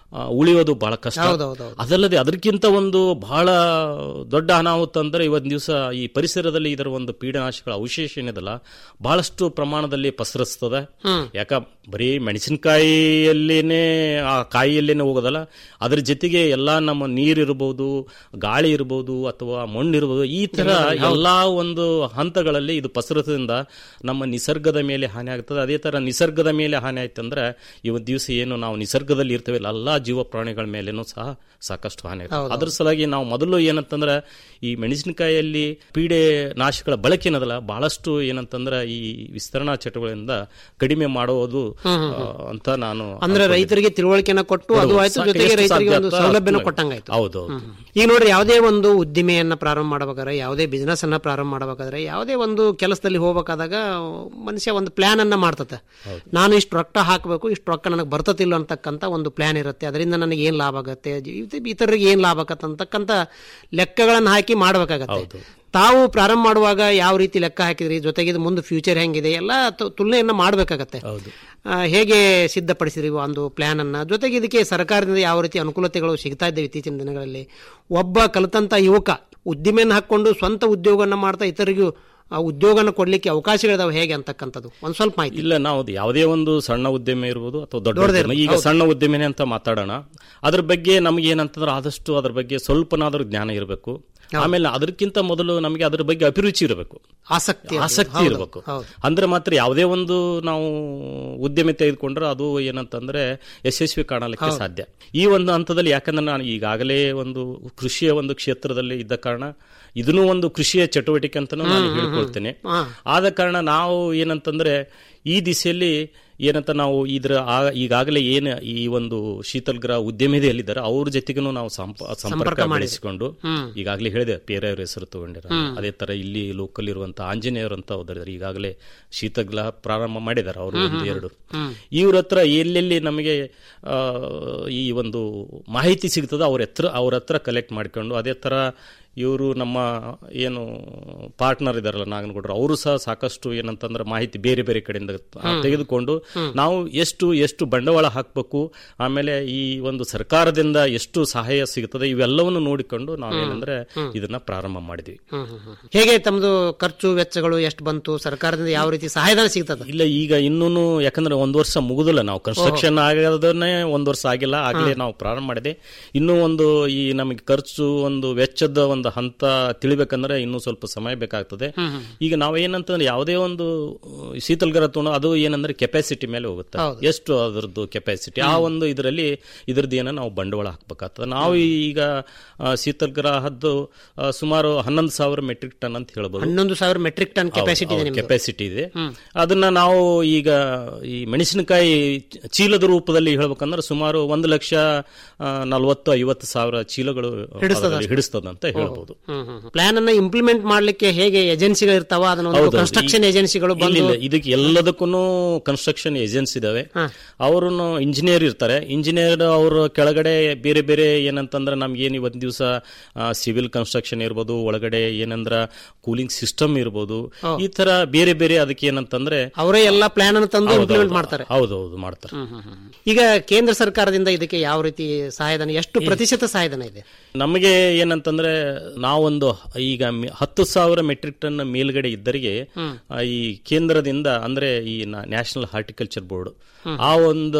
ಆ, ಉಳಿಯೋದು ಬಹಳ ಕಷ್ಟ ಹೌದೌದೌದು. ಅದಲ್ಲದೆ ಅದಕ್ಕಿಂತ ಒಂದು ಬಹಳ ದೊಡ್ಡ ಅನಾಹುತ ಅಂದ್ರೆ ಇವತ್ತು ದಿವಸ ಈ ಪರಿಸರದಲ್ಲಿ ಇದರ ಒಂದು ಪೀಡನಾಶಕಗಳ ಅವಶೇಷ ಏನಿದಲ್ಲ ಬಹಳಷ್ಟು ಪ್ರಮಾಣದಲ್ಲಿ ಪಸರಿಸ್ತದೆ ಯಾಕ ಬರೀ ಮೆಣಸಿನಕಾಯಿಯಲ್ಲೇನೆ ಆ ಕಾಯಿಯಲ್ಲೇನೆ ಹೋಗೋದಲ್ಲ ಅದ್ರ ಜೊತೆಗೆ ಎಲ್ಲಾ ನಮ್ಮ ನೀರಿರ್ಬೋದು ಗಾಳಿ ಇರ್ಬೋದು ಅಥವಾ ಮಣ್ಣು ಇರ್ಬೋದು ಈ ತರ ಎಲ್ಲಾ ಒಂದು ಹಂತಗಳಲ್ಲಿ ಇದು ಪಸರಿಸೋದ್ರಿಂದ ನಮ್ಮ ನಿಸರ್ಗದ ಮೇಲೆ ಹಾನಿ ಆಗ್ತದೆ ಅದೇ ತರ ನಿಸರ್ಗದ ಮೇಲೆ ಹಾನಿ ಆಯ್ತಂದ್ರೆ ಇವತ್ತು ದಿವಸ ಏನು ನಾವು ನಿಸರ್ಗದಲ್ಲಿ ಇರ್ತೇವೆ ಎಲ್ಲಾ ಜೀವ ಪ್ರಾಣಿಗಳ ಮೇಲೇನೂ ಸಹ ಸಾಕಷ್ಟು ಹಾನಿ ಆಗ್ತದೆ ಅದ್ರ ಸಲುವಾಗಿ ನಾವು ಮೊದಲು ಏನಂತಂದ್ರೆ ಈ ಮೆಣಸಿನಕಾಯಿಯಲ್ಲಿ ಪೀಡೆ ನಾಶಗಳ ಬಳಕೆ ಏನದಲ್ಲ ಬಹಳಷ್ಟು ಏನಂತಂದ್ರೆ ಈ ವಿಸ್ತರಣಾ ಚಟುವಳಿಯಿಂದ ಕಡಿಮೆ ಮಾಡೋದು ಆ, ಅಂತ ನಾನು ಅಂದ್ರೆ ರೈತರಿಗೆ ತಿಳುವಳಿಕೆನ ಕೊಟ್ಟು ಅದು ಆಯ್ತು ಸಾಕು, ಜೊತೆಗೆ ಎಷ್ಟು ರೈತರಿಗೆ ಸಾಧ್ಯ ಒಂದು ಆಗ್ತದೆ ಸೌಲಭ್ಯನ ಅಷ್ಟು ಕೊಟ್ಟಂಗಾಯ್ತು ಹೌದು ಹೌದು ಈಗ ನೋಡ್ರಿ ಯಾವುದೇ ಒಂದು ಉದ್ದಿಮೆಯನ್ನ ಪ್ರಾರಂಭ ಮಾಡಬೇಕಾದ್ರೆ ಯಾವುದೇ ಬಿಸ್ನೆಸ್ ಅನ್ನ ಪ್ರಾರಂಭ ಮಾಡಬೇಕಾದ್ರೆ ಯಾವುದೇ ಒಂದು ಕೆಲಸದಲ್ಲಿ ಹೋಗ್ಬೇಕಾದಾಗ ಮನುಷ್ಯ ಒಂದು ಪ್ಲಾನ್ ಅನ್ನ ಮಾಡ್ತತೆ ನಾನು ಇಷ್ಟು ರೊಕ್ಕ ಹಾಕಬೇಕು ಇಷ್ಟು ರೊಕ್ಕ ನನಗೆ ಬರ್ತತಿಲ್ಲ ಅಂತಕ್ಕಂಥ ಒಂದು ಪ್ಲಾನ್ ಇರುತ್ತೆ ಅದರಿಂದ ನನಗೆ ಏನ್ ಲಾಭ ಆಗುತ್ತೆ ಇತ- ಇತರರಿಗೆ ಏನ್ ಲಾಭ ಆಗತ್ತೆ ಅಂತಕ್ಕಂಥ ಲೆಕ್ಕಗಳನ್ನು ಹಾಕಿ ಮಾಡ್ಬೇಕಾಗತ್ತೆ ತಾವು ಪ್ರಾರಂಭ ಮಾಡುವಾಗ ಯಾವ ರೀತಿ ಲೆಕ್ಕ ಹಾಕಿದ್ರಿ ಜೊತೆಗೆ ಇದು ಮುಂದೆ ಫ್ಯೂಚರ್ ಹೆಂಗಿದೆ ಎಲ್ಲ ತು- ತುಲನೆಯನ್ನ ಮಾಡಬೇಕಾಗತ್ತೆ ಹೌದು ಆ, ಹೇಗೆ ಸಿದ್ಧಪಡಿಸಿದ್ರಿ ಒಂದು ಪ್ಲಾನ್ ಅನ್ನ ಜೊತೆಗೆ ಇದಕ್ಕೆ ಸರ್ಕಾರದಿಂದ ಯಾವ ರೀತಿ ಅನುಕೂಲತೆಗಳು ಸಿಗ್ತಾ ಇದ್ದಾವೆ ಇತ್ತೀಚಿನ ದಿನಗಳಲ್ಲಿ ಒಬ್ಬ ಕಲಿತಂತ ಯುವಕ ಉದ್ದಿಮೆಯನ್ನು ಹಾಕೊಂಡು ಸ್ವಂತ ಉದ್ಯೋಗನ ಮಾಡ್ತಾ ಇತರಿಗೂ ಆ ಉದ್ಯೋಗನ ಕೊಡ್ಲಿಕ್ಕೆ ಅವಕಾಶಗಳಿದಾವೆ ಹೇಗೆ ಅಂತಕ್ಕಂಥದ್ದು ಒಂದ್ ಸ್ವಲ್ಪ ಮಾಹಿತಿ ಇಲ್ಲ ನಾವು ಅದು ಯಾವುದೇ ಒಂದು ಸಣ್ಣ ಉದ್ಯಮ ಇರ್ಬೋದು ಅಥವಾ ದೊಡ್ಡ ಉದ್ಯಮ ಈಗ ಸಣ್ಣ ಉದ್ಯಮನೇ ಅಂತ ಮಾತಾಡೋಣ ಅದ್ರ ಬಗ್ಗೆ ನಮ್ಗೆ ಏನಂತಂದ್ರೆ ಆದಷ್ಟು ಅದ್ರ ಬಗ್ಗೆ ಸ್ವಲ್ಪನಾದ್ರೂ ಜ್ಞಾನ ಇರಬೇಕು ಆಮೇಲೆ ಅದಕ್ಕಿಂತ ಮೊದಲು ನಮಗೆ ಅದ್ರ ಬಗ್ಗೆ ಅಭಿರುಚಿ ಇರಬೇಕು ಆಸಕ್ತಿ ಅದು. ಆಸಕ್ತಿ ಹೌದು, ಇರಬೇಕು ಹೌದು. ಅಂದ್ರೆ ಮಾತ್ರ ಯಾವುದೇ ಒಂದು ನಾವು ಉದ್ಯಮ ತೆಗೆದುಕೊಂಡ್ರೆ ಅದು ಏನಂತಂದ್ರೆ ಯಶಸ್ವಿ ಕಾಣಲಿಕ್ಕೆ ಸಾಧ್ಯ ಈ ಒಂದು ಹಂತದಲ್ಲಿ ಯಾಕಂದ್ರೆ ನಾನು ಈಗಾಗಲೇ ಒಂದು ಕೃಷಿಯ ಒಂದು ಕ್ಷೇತ್ರದಲ್ಲಿ ಇದ್ದ ಕಾರಣ ಇದನ್ನು ಒಂದು ಕೃಷಿಯ ಚಟುವಟಿಕೆ ಅಂತ ನಾನು ಹೇಳ್ಕೊಳ್ತೇನೆ ಆದ ಕಾರಣ ನಾವು ಏನಂತಂದ್ರೆ ಈ ದಿಸೆಯಲ್ಲಿ ಏನಂತ ನಾವು ಇದ್ರ ಆ- ಈಗಾಗಲೇ ಏನು ಈ ಒಂದು ಶೀತಲ್ಗ್ರಹ ಉದ್ಯಮಿದೆಯಲ್ಲಿದ್ದಾರೆ ಅವ್ರ ಜೊತೆಗೂ ನಾವು ಸಂಪ- ಸಂಪರ್ಕ ಮಾಡಿಸಿಕೊಂಡು ಈಗಾಗಲೇ ಹೇಳಿದೆ ಬೇರೆಯವ್ರ ಹೆಸರು ತಗೊಂಡಿರ ಅದೇ ತರ ಇಲ್ಲಿ ಲೋಕಲ್ ಇರುವಂತ ಆಂಜನೇಯರು ಅಂತ ಹೋದ್ರೆ ಈಗಾಗಲೇ ಶೀತಗ್ರಹ ಪ್ರಾರಂಭ ಮಾಡಿದ್ದಾರೆ ಅವರು ಒಂದು ಎರಡು ಇವ್ರ ಹತ್ರ ಎಲ್ಲೆಲ್ಲಿ ನಮಗೆ ಆ, ಈ ಒಂದು ಮಾಹಿತಿ ಸಿಗ್ತದ ಅವ್ರ ಹತ್ರ ಅವ್ರ ಹತ್ರ ಕಲೆಕ್ಟ್ ಮಾಡ್ಕೊಂಡು ಅದೇ ತರ ಇವರು ನಮ್ಮ ಏನು ಪಾರ್ಟ್ನರ್ ಇದಾರಲ್ಲ ನಾಗನಗೌಡರು ಅವರು ಸಹ ಸಾಕಷ್ಟು ಏನಂತಂದ್ರೆ ಮಾಹಿತಿ ಬೇರೆ ಬೇರೆ ಕಡೆಯಿಂದ ಆ, ತೆಗೆದುಕೊಂಡು ನಾವು ಎಷ್ಟು ಎಷ್ಟು ಬಂಡವಾಳ ಹಾಕಬೇಕು ಆಮೇಲೆ ಈ ಒಂದು ಸರ್ಕಾರದಿಂದ ಎಷ್ಟು ಸಹಾಯ ಸಿಗುತ್ತದೆ ಇವೆಲ್ಲವನ್ನು ನೋಡಿಕೊಂಡು ನಾವೇನಂದ್ರೆ ಇದನ್ನ ಪ್ರಾರಂಭ ಮಾಡಿದ್ವಿ ಹೇಗೆ ತಮ್ಮದು ಖರ್ಚು ವೆಚ್ಚಗಳು ಎಷ್ಟು ಬಂತು ಸರ್ಕಾರದಿಂದ ಯಾವ ರೀತಿ ಸಹಾಯಧನ ಸಿಗ್ತದ ಇಲ್ಲ ಈಗ ಇನ್ನೂನು ಯಾಕಂದ್ರೆ ಒಂದ್ ವರ್ಷ ಮುಗುದಿಲ್ಲ ನಾವು ಕನ್ಸ್ಟ್ರಕ್ಷನ್ ಆಗೋದನ್ನೇ ಒಂದ್ ವರ್ಷ ಆಗಿಲ್ಲ ಆಗ್ಲೇ ನಾವು ಪ್ರಾರಂಭ ಮಾಡಿದೆ ಇನ್ನೂ ಒಂದು ಈ ನಮಗೆ ಖರ್ಚು ಒಂದು ವೆಚ್ಚದ ಒಂದು ಹಂತ ತಿಳಿಬೇಕಂದ್ರೆ ಇನ್ನೂ ಸ್ವಲ್ಪ ಸಮಯ ಬೇಕಾಗ್ತದೆ ಈಗ ನಾವೇನಂತಂದ್ರೆ ಯಾವುದೇ ಒಂದು ಅಹ್, ಶೀತಲ್ಗರ ತೋಣ ಅದು ಏನಂದ್ರೆ ಕೆಪಾಸಿಟಿ ಮೇಲೆ ಹೋಗುತ್ತೆ ಎಷ್ಟು ಅದರದ್ದು ಕೆಪಾಸಿಟಿ ಆ ಒಂದು ಇದರಲ್ಲಿ ಇದ್ರದ್ದು ಏನೋ ನಾವು ಬಂಡವಾಳ ಹಾಕ್ಬೇಕಾಗ್ತದೆ ನಾವು ಈಗ ಆ, ಶೀತಲ್ಗ್ರಹದ್ದು ಆ, ಸುಮಾರು ಹನ್ನೊಂದು ಸಾವಿರ ಮೆಟ್ರಿಕ್ ಟನ್ ಅಂತ ಹೇಳ್ಬೋದು ಹನ್ನೊಂದು ಸಾವಿರ ಮೆಟ್ರಿಕ್ ಟನ್ ಕೆಪಾಸಿಟಿ ಇದೆ ನಿಮ್ದು ಕೆಪಾಸಿಟಿ ಇದೆ ಅದನ್ನ ನಾವು ಈಗ ಈ ಮೆಣಸಿನಕಾಯಿ ಚೀಲದ ರೂಪದಲ್ಲಿ ಹೇಳ್ಬೇಕಂದ್ರೆ ಸುಮಾರು ಒಂದು ಲಕ್ಷ ಆ, ನಲವತ್ತು ಐವತ್ತು ಸಾವಿರ ಚೀಲಗಳು ಅದರಲ್ಲಿ ಹಿಡಿಸ್ತದ ಅಂತ ಹೇಳ್ಬೋದು ಪ್ಲಾನ್ ಅನ್ನ ಇಂಪ್ಲಿಮೆಂಟ್ ಮಾಡ್ಲಿಕ್ಕೆ ಹೇಗೆ ಏಜೆನ್ಸಿಗಳು ಇರ್ತಾವ ಅದನ್ನ ಒಂದು ಹೌದು, ಕನ್ಸ್ಟ್ರಕ್ಷನ್ ಈ- ಏಜೆನ್ಸಿಗಳು ಇಲ್ಲ, ಬಂದು ಇಲ್ಲ, ಇದಕ್ಕೆ ಎಲ್ಲದಕ್ಕೂ ಕನ್ಸ್ಟ್ರಕ್ಷನ್ ಏಜೆನ್ಸಿ ಇದಾವೆ ಅವರು ಇಂಜಿನಿಯರ್ ಇರ್ತಾರೆ ಇಂಜಿನಿಯರ್ ಅವ್ರ ಕೆಳಗಡೆ ಬೇರೆ ಬೇರೆ ಏನಂತಂದ್ರೆ ನಮ್ಗೆ ಏನ್ ಇವತ್ತು ದಿವಸ ಸಿವಿಲ್ ಕನ್ಸ್ಟ್ರಕ್ಷನ್ ಇರ್ಬೋದು ಒಳಗಡೆ ಏನಂದ್ರ ಕೂಲಿಂಗ್ ಸಿಸ್ಟಮ್ ಇರ್ಬೋದು ಈ ತರ ಬೇರೆ ಬೇರೆ ಅದಕ್ಕೆ ಏನಂತಂದ್ರೆ ಅವರೇ ಎಲ್ಲಾ ಪ್ಲಾನ್ ಅನ್ನು ತಂದು ಹೌದು, ಇಂಪ್ಲಿಮೆಂಟ್ ಹೌದು. ಮಾಡ್ತಾರೆ ಹೌದೌದು ಮಾಡ್ತಾರೆ ಈಗ ಕೇಂದ್ರ ಸರ್ಕಾರದಿಂದ ಇದಕ್ಕೆ ಯಾವ ರೀತಿ ಸಹಾಯಧನ ಎಷ್ಟು ಪ್ರತಿಶತ ಸಹಾಯಧನ ಇದೆ ನಮಗೆ ಏನಂತಂದ್ರೆ ನಾವೊಂದು ಈಗ ಮಿ- ಹತ್ತು ಸಾವಿರ ಮೆಟ್ರಿಕ್ ಟನ್ ಮೇಲ್ಗಡೆ ಇದ್ದರಿಗೆ ಆ, ಈ ಕೇಂದ್ರದಿಂದ ಅಂದ್ರೆ ಈ ನ್ಯಾಷನಲ್ ಹಾರ್ಟಿಕಲ್ಚರ್ ಬೋರ್ಡ್ ಆ ಒಂದು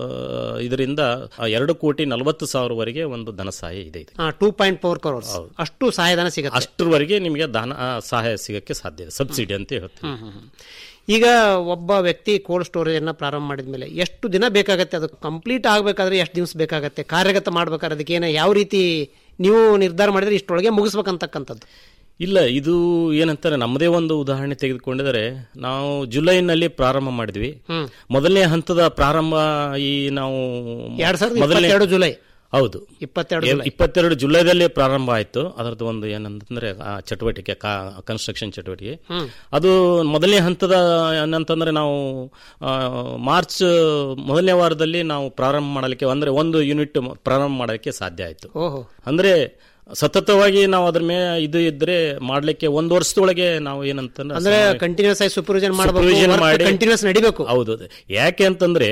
ಆ, ಇದರಿಂದ ಆ, ಎರಡು ಕೋಟಿ ನಲವತ್ತು ಸಾವಿರವರೆಗೆ ಒಂದು ಧನ ಸಹಾಯ ಇದೆ ಇದೆ ಟೂ ಪಾಯಿಂಟ್ ಫೋರ್ ಕ್ರೋರ್ಸ್ ಅಷ್ಟು ಸಹಾಯಧನ ಸಿಗುತ್ತೆ ಅಷ್ಟರವರೆಗೆ ನಿಮಗೆ ಧನ ಆ, ಸಹಾಯ ಸಿಗಕ್ಕೆ ಸಾಧ್ಯ ಇದೆ ಸಬ್ಸಿಡಿ ಅಂತ ಹೇಳ್ತೀವಿ ಈಗ ಒಬ್ಬ ವ್ಯಕ್ತಿ ಕೋಲ್ಡ್ ಸ್ಟೋರೇಜ್ ಅನ್ನ ಪ್ರಾರಂಭ ಮಾಡಿದ್ಮೇಲೆ ಎಷ್ಟು ದಿನ ಬೇಕಾಗತ್ತೆ ಅದು ಕಂಪ್ಲೀಟ್ ಆಗ್ಬೇಕಾದ್ರೆ ಎಷ್ಟು ದಿವಸ ಬೇಕಾಗತ್ತೆ ಕಾರ್ಯಗತ ಮಾಡ್ಬೇಕಾದ್ರೆ ಅದಕ್ಕೆ ಏನ ಯಾವ ರೀತಿ ನೀವು ನಿರ್ಧಾರ ಮಾಡಿದ್ರೆ ಇಷ್ಟೊಳಗೆ ಮುಗಿಸ್ಬೇಕಂತಕ್ಕಂಥದ್ದು ಇಲ್ಲ ಇದು ಏನಂತಾರೆ ನಮ್ಮದೇ ಒಂದು ಉದಾಹರಣೆ ತೆಗೆದುಕೊಂಡಿದರೆ ನಾವು ಜುಲೈನಲ್ಲಿ ಪ್ರಾರಂಭ ಮಾಡಿದ್ವಿ ಮೊದಲನೇ ಹಂತದ ಪ್ರಾರಂಭ ಈ ನಾವು ಎರಡ್ ಸಾವಿರದ ಮೊದಲನೇ ಇಪ್ಪತ್ತೆರಡು ಜುಲೈ ಹೌದು ಇಪ್ಪತ್ತೆರಡು ಎ- ಜುಲೈ ಇಪ್ಪತ್ತೆರಡು ಜುಲೈದಲ್ಲಿ ಪ್ರಾರಂಭ ಆಯ್ತು ಅದರದ್ದು ಒಂದು ಏನಂತಂದ್ರೆ ಆ ಚಟುವಟಿಕೆ ಕನ್ಸ್ಟ್ರಕ್ಷನ್ ಚಟುವಟಿಕೆ ಅದು ಮೊದಲನೇ ಹಂತದ ಏನಂತಂದ್ರೆ ನಾವು ಆ, ಮಾರ್ಚ್ ಮೊದಲನೇ ವಾರದಲ್ಲಿ ನಾವು ಪ್ರಾರಂಭ ಮಾಡಲಿಕ್ಕೆ ಅಂದ್ರೆ ಒಂದು ಯೂನಿಟ್ ಪ್ರಾರಂಭ ಮಾಡಲಿಕ್ಕೆ ಸಾಧ್ಯ ಆಯ್ತು ಓಹೋ ಅಂದ್ರೆ ಸತತವಾಗಿ ನಾವು ಅದ್ರ ಮೇಲೆ ಇದು ಇದ್ರೆ ಮಾಡ್ಲಿಕ್ಕೆ ಒಂದು ವರ್ಷದೊಳಗೆ ನಾವು ಏನಂತಂದ್ರೆ ಅಂದ್ರೆ ಸಮಯ- ಕಂಟಿನ್ಯೂಸ್ ಆಗಿ ಸೂಪರ್ವಿಷನ್ Supervision ಮಾಡಬೇಕು ಮಾಡಿ- ಕಂಟಿನ್ಯೂಸ್ ನಡಿಬೇಕು ಹೌದು ಯಾಕೆ ಅಂತಂದ್ರೆ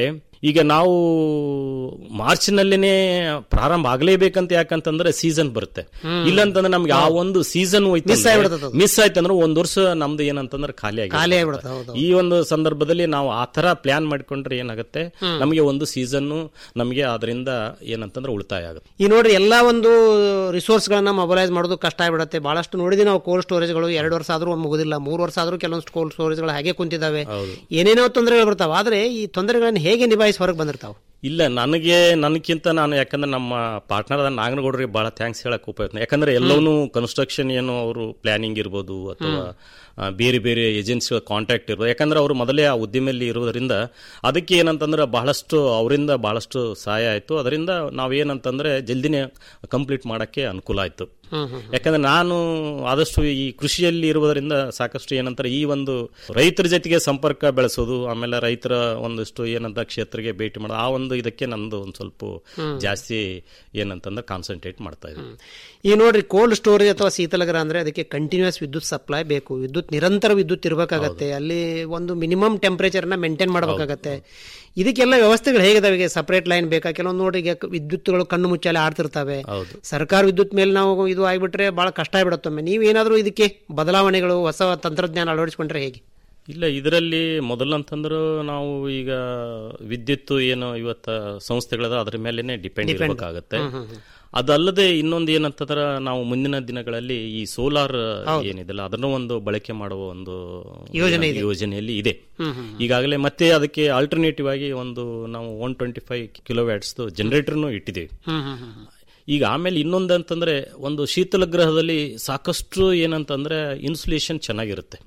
ಈಗ ನಾವು ಮಾರ್ಚ್ನಲ್ಲೇನೆ ಪ್ರಾರಂಭ ಆಗಲೇಬೇಕಂತ ಯಾಕಂತಂದ್ರೆ ಸೀಸನ್ ಬರುತ್ತೆ ಇಲ್ಲಂತಂದ್ರೆ ನಮ್ಗೆ ಆ ಒಂದು ಸೀಸನ್ Miss ಆಗ್ಬಿಡುತ್ತೆ ಅದು. ಮಿಸ್ ಆಯ್ತು ಅಂದ್ರೆ ಒಂದ್ ವರ್ಷ ನಮ್ದು ಏನಂತಂದ್ರೆ ಖಾಲಿ ಆಗಿ ಖಾಲಿ ಆಗ್ಬಿಡುತ್ತೆ, ಹೌದು. ಈ ಒಂದು ಸಂದರ್ಭದಲ್ಲಿ ನಾವು ಆ ತರ ಪ್ಲಾನ್ ಮಾಡ್ಕೊಂಡ್ರೆ ಏನಾಗುತ್ತೆ ನಮಗೆ ಒಂದು ಸೀಸನ್ ನಮಗೆ ಅದರಿಂದ ಏನಂತಂದ್ರೆ ಉಳಿತಾಯ ಆಗುತ್ತೆ ಈ ನೋಡ್ರಿ ಎಲ್ಲಾ ಒಂದು ರಿಸೋರ್ಸ್ ಗಳನ್ನ ಮೊಬಲೈಸ್ ಮಾಡೋದು ಕಷ್ಟ ಆಗ್ಬಿಡುತ್ತೆ ಬಹಳಷ್ಟು ನೋಡಿದ್ವಿ ನಾವು ಕೋಲ್ಡ್ ಸ್ಟೋರೇಜ್ಗಳು ಎರಡು ವರ್ಷ ಆದ್ರೂ ಮುಗುದಿಲ್ಲ ಮೂರು ವರ್ಷ ಆದ್ರೂ ಕೆಲವೊಂದು ಕೋಲ್ಡ್ ಸ್ಟೋರೇಜ್ಗಳು ಹಾಗೆ ಕುಂತಿದ್ದಾವೆ ಏನೇನೋ ತೊಂದರೆಗಳು ಬರ್ತಾವೆ ಆದ್ರೆ ಈ ತೊಂದರೆಗಳನ್ನ ಹೇಗೆ ನಿಭಾಯಿಸಿ ಹೊರಗೆ ಬಂದಿರ್ತಾವೆ ಇಲ್ಲ ನನಗೆ ನನಗಿಂತ ನಾನು ಯಾಕಂದ್ರೆ ನಮ್ಮ ಪಾರ್ಟ್ನರ್ ಆದ ನಾಗನಗೌಡರಿಗೆ ಬಹಳ ಥ್ಯಾಂಕ್ಸ್ ಹೇಳಕ್ ಉಪಯುಕ್ತ ಯಾಕಂದ್ರೆ ಎಲ್ಲವೂ ಕನ್ಸ್ಟ್ರಕ್ಷನ್ ಏನು ಅವರು ಪ್ಲಾನಿಂಗ್ ಇರ್ಬೋದು ಅಥವಾ ಆ, ಬೇರೆ ಬೇರೆ ಏಜೆನ್ಸಿಗಳ ಕಾಂಟ್ಯಾಕ್ಟ್ ಇರ್ಬೋದು ಯಾಕಂದ್ರೆ ಅವರು ಮೊದಲೇ ಆ ಉದ್ಯಮೆಯಲ್ಲಿ ಇರೋದ್ರಿಂದ ಅದಕ್ಕೆ ಏನಂತಂದ್ರೆ ಬಹಳಷ್ಟು ಅವರಿಂದ ಬಹಳಷ್ಟು ಸಹಾಯ ಆಯಿತು ಅದರಿಂದ ನಾವೇನಂತಂದ್ರೆ ಜಲ್ದಿನೇ ಕಂಪ್ಲೀಟ್ ಮಾಡಕ್ಕೆ ಅನುಕೂಲ ಆಯಿತು ಯಾಕಂದ್ರೆ ನಾನು ಆದಷ್ಟು ಈ ಕೃಷಿಯಲ್ಲಿ ಇರುವುದರಿಂದ ಸಾಕಷ್ಟು ಏನಂತಾರೆ ಈ ಒಂದು ರೈತರ ಜೊತೆಗೆ ಸಂಪರ್ಕ ಬೆಳೆಸೋದು ಆಮೇಲೆ ರೈತರ ಒಂದಿಷ್ಟು ಏನಂತ ಕ್ಷೇತ್ರಕ್ಕೆ ಭೇಟಿ ಮಾಡೋದು ಆ ಒಂದು ಇದಕ್ಕೆ ನಂದು ಒಂದು ಸ್ವಲ್ಪ ಜಾಸ್ತಿ ಏನಂತಂದ್ರೆ ಕಾನ್ಸಂಟ್ರೇಟ್ ಮಾಡ್ತಾ ಇದ್ದೀನಿ ಈ ನೋಡ್ರಿ ಕೋಲ್ಡ್ ಸ್ಟೋರೇಜ್ ಅಥವಾ ಶೀತಲಗೃಹ ಅಂದ್ರೆ ಅದಕ್ಕೆ ಕಂಟಿನ್ಯೂಸ್ ವಿದ್ಯುತ್ ಸಪ್ಲೈ ಬೇಕು ವಿದ್ಯುತ್ ನಿರಂತರ ವಿದ್ಯುತ್ ಇರಬೇಕಾಗತ್ತೆ ಅಲ್ಲಿ ಒಂದು ಮಿನಿಮಮ್ ಟೆಂಪರೇಚರ್ ನ ಮೇಂಟೈನ್ ಮಾಡಬೇಕಾಗತ್ತೆ ಇದಕ್ಕೆಲ್ಲ ವ್ಯವಸ್ಥೆಗಳು ಹೇಗಿದಾವೆ ಈಗ ಸಪರೇಟ್ ಲೈನ್ ಬೇಕಾ ಕೆಲವೊಂದು ನೋಡಿ ಈಗ ವಿದ್ಯುತ್ಗಳು ಕಣ್ಣು ಮುಚ್ಚಾಲೆ ಆಡ್ತಿರ್ತವೆ ಸರ್ಕಾರ ವಿದ್ಯುತ್ ಮೇಲೆ ನಾವು ಇದು ಆಗ್ಬಿಟ್ರೆ ಬಹಳ ಕಷ್ಟ ಆಗ್ಬಿಡತ್ತೊಮ್ಮೆ ನೀವೇನಾದ್ರೂ ಇದಕ್ಕೆ ಬದಲಾವಣೆಗಳು ಹೊಸ ತಂತ್ರಜ್ಞಾನ ಅಳವಡಿಸಿಕೊಂಡ್ರೆ ಹೇಗೆ ಇಲ್ಲ ಇದರಲ್ಲಿ ಮೊದಲಂತಂದ್ರೆ ನಾವು ಈಗ ವಿದ್ಯುತ್ ಏನು ಇವತ್ತ ಸಂಸ್ಥೆಗಳದ ಅದ್ರ ಮೇಲೆನೆ ಡಿಪೆಂಡ್ ಇರಬೇಕಾಗತ್ತೆ ಅದಲ್ಲದೆ ಇನ್ನೊಂದು ಏನಂತಂದ್ರ ನಾವು ಮುಂದಿನ ದಿನಗಳಲ್ಲಿ ಈ ಸೋಲಾರ್ ಏನಿದೆಲ್ಲ ಅದನ್ನು ಒಂದು ಬಳಕೆ ಮಾಡುವ ಒಂದು ಯೋಜನೆ ಯೋಜನೆಯಲ್ಲಿ ಇದೆ ಈಗಾಗಲೇ ಮತ್ತೆ ಅದಕ್ಕೆ ಆಲ್ಟರ್ನೇಟಿವ್ ಆಗಿ ಒಂದು ನಾವು ಒನ್ ಟ್ವೆಂಟಿ ಫೈವ್ ಕಿಲೋವ್ಯಾಟ್ಸ್ ಜನರೇಟರ್ನು ಇಟ್ಟಿದ್ದೀವಿ ಈಗ ಆಮೇಲೆ ಇನ್ನೊಂದು ಅಂತಂದ್ರೆ ಒಂದು ಶೀತಲಗೃಹದಲ್ಲಿ ಸಾಕಷ್ಟು ಏನಂತಂದ್ರೆ ಇನ್ಸುಲೇಷನ್ ಚೆನ್ನಾಗಿರುತ್ತೆ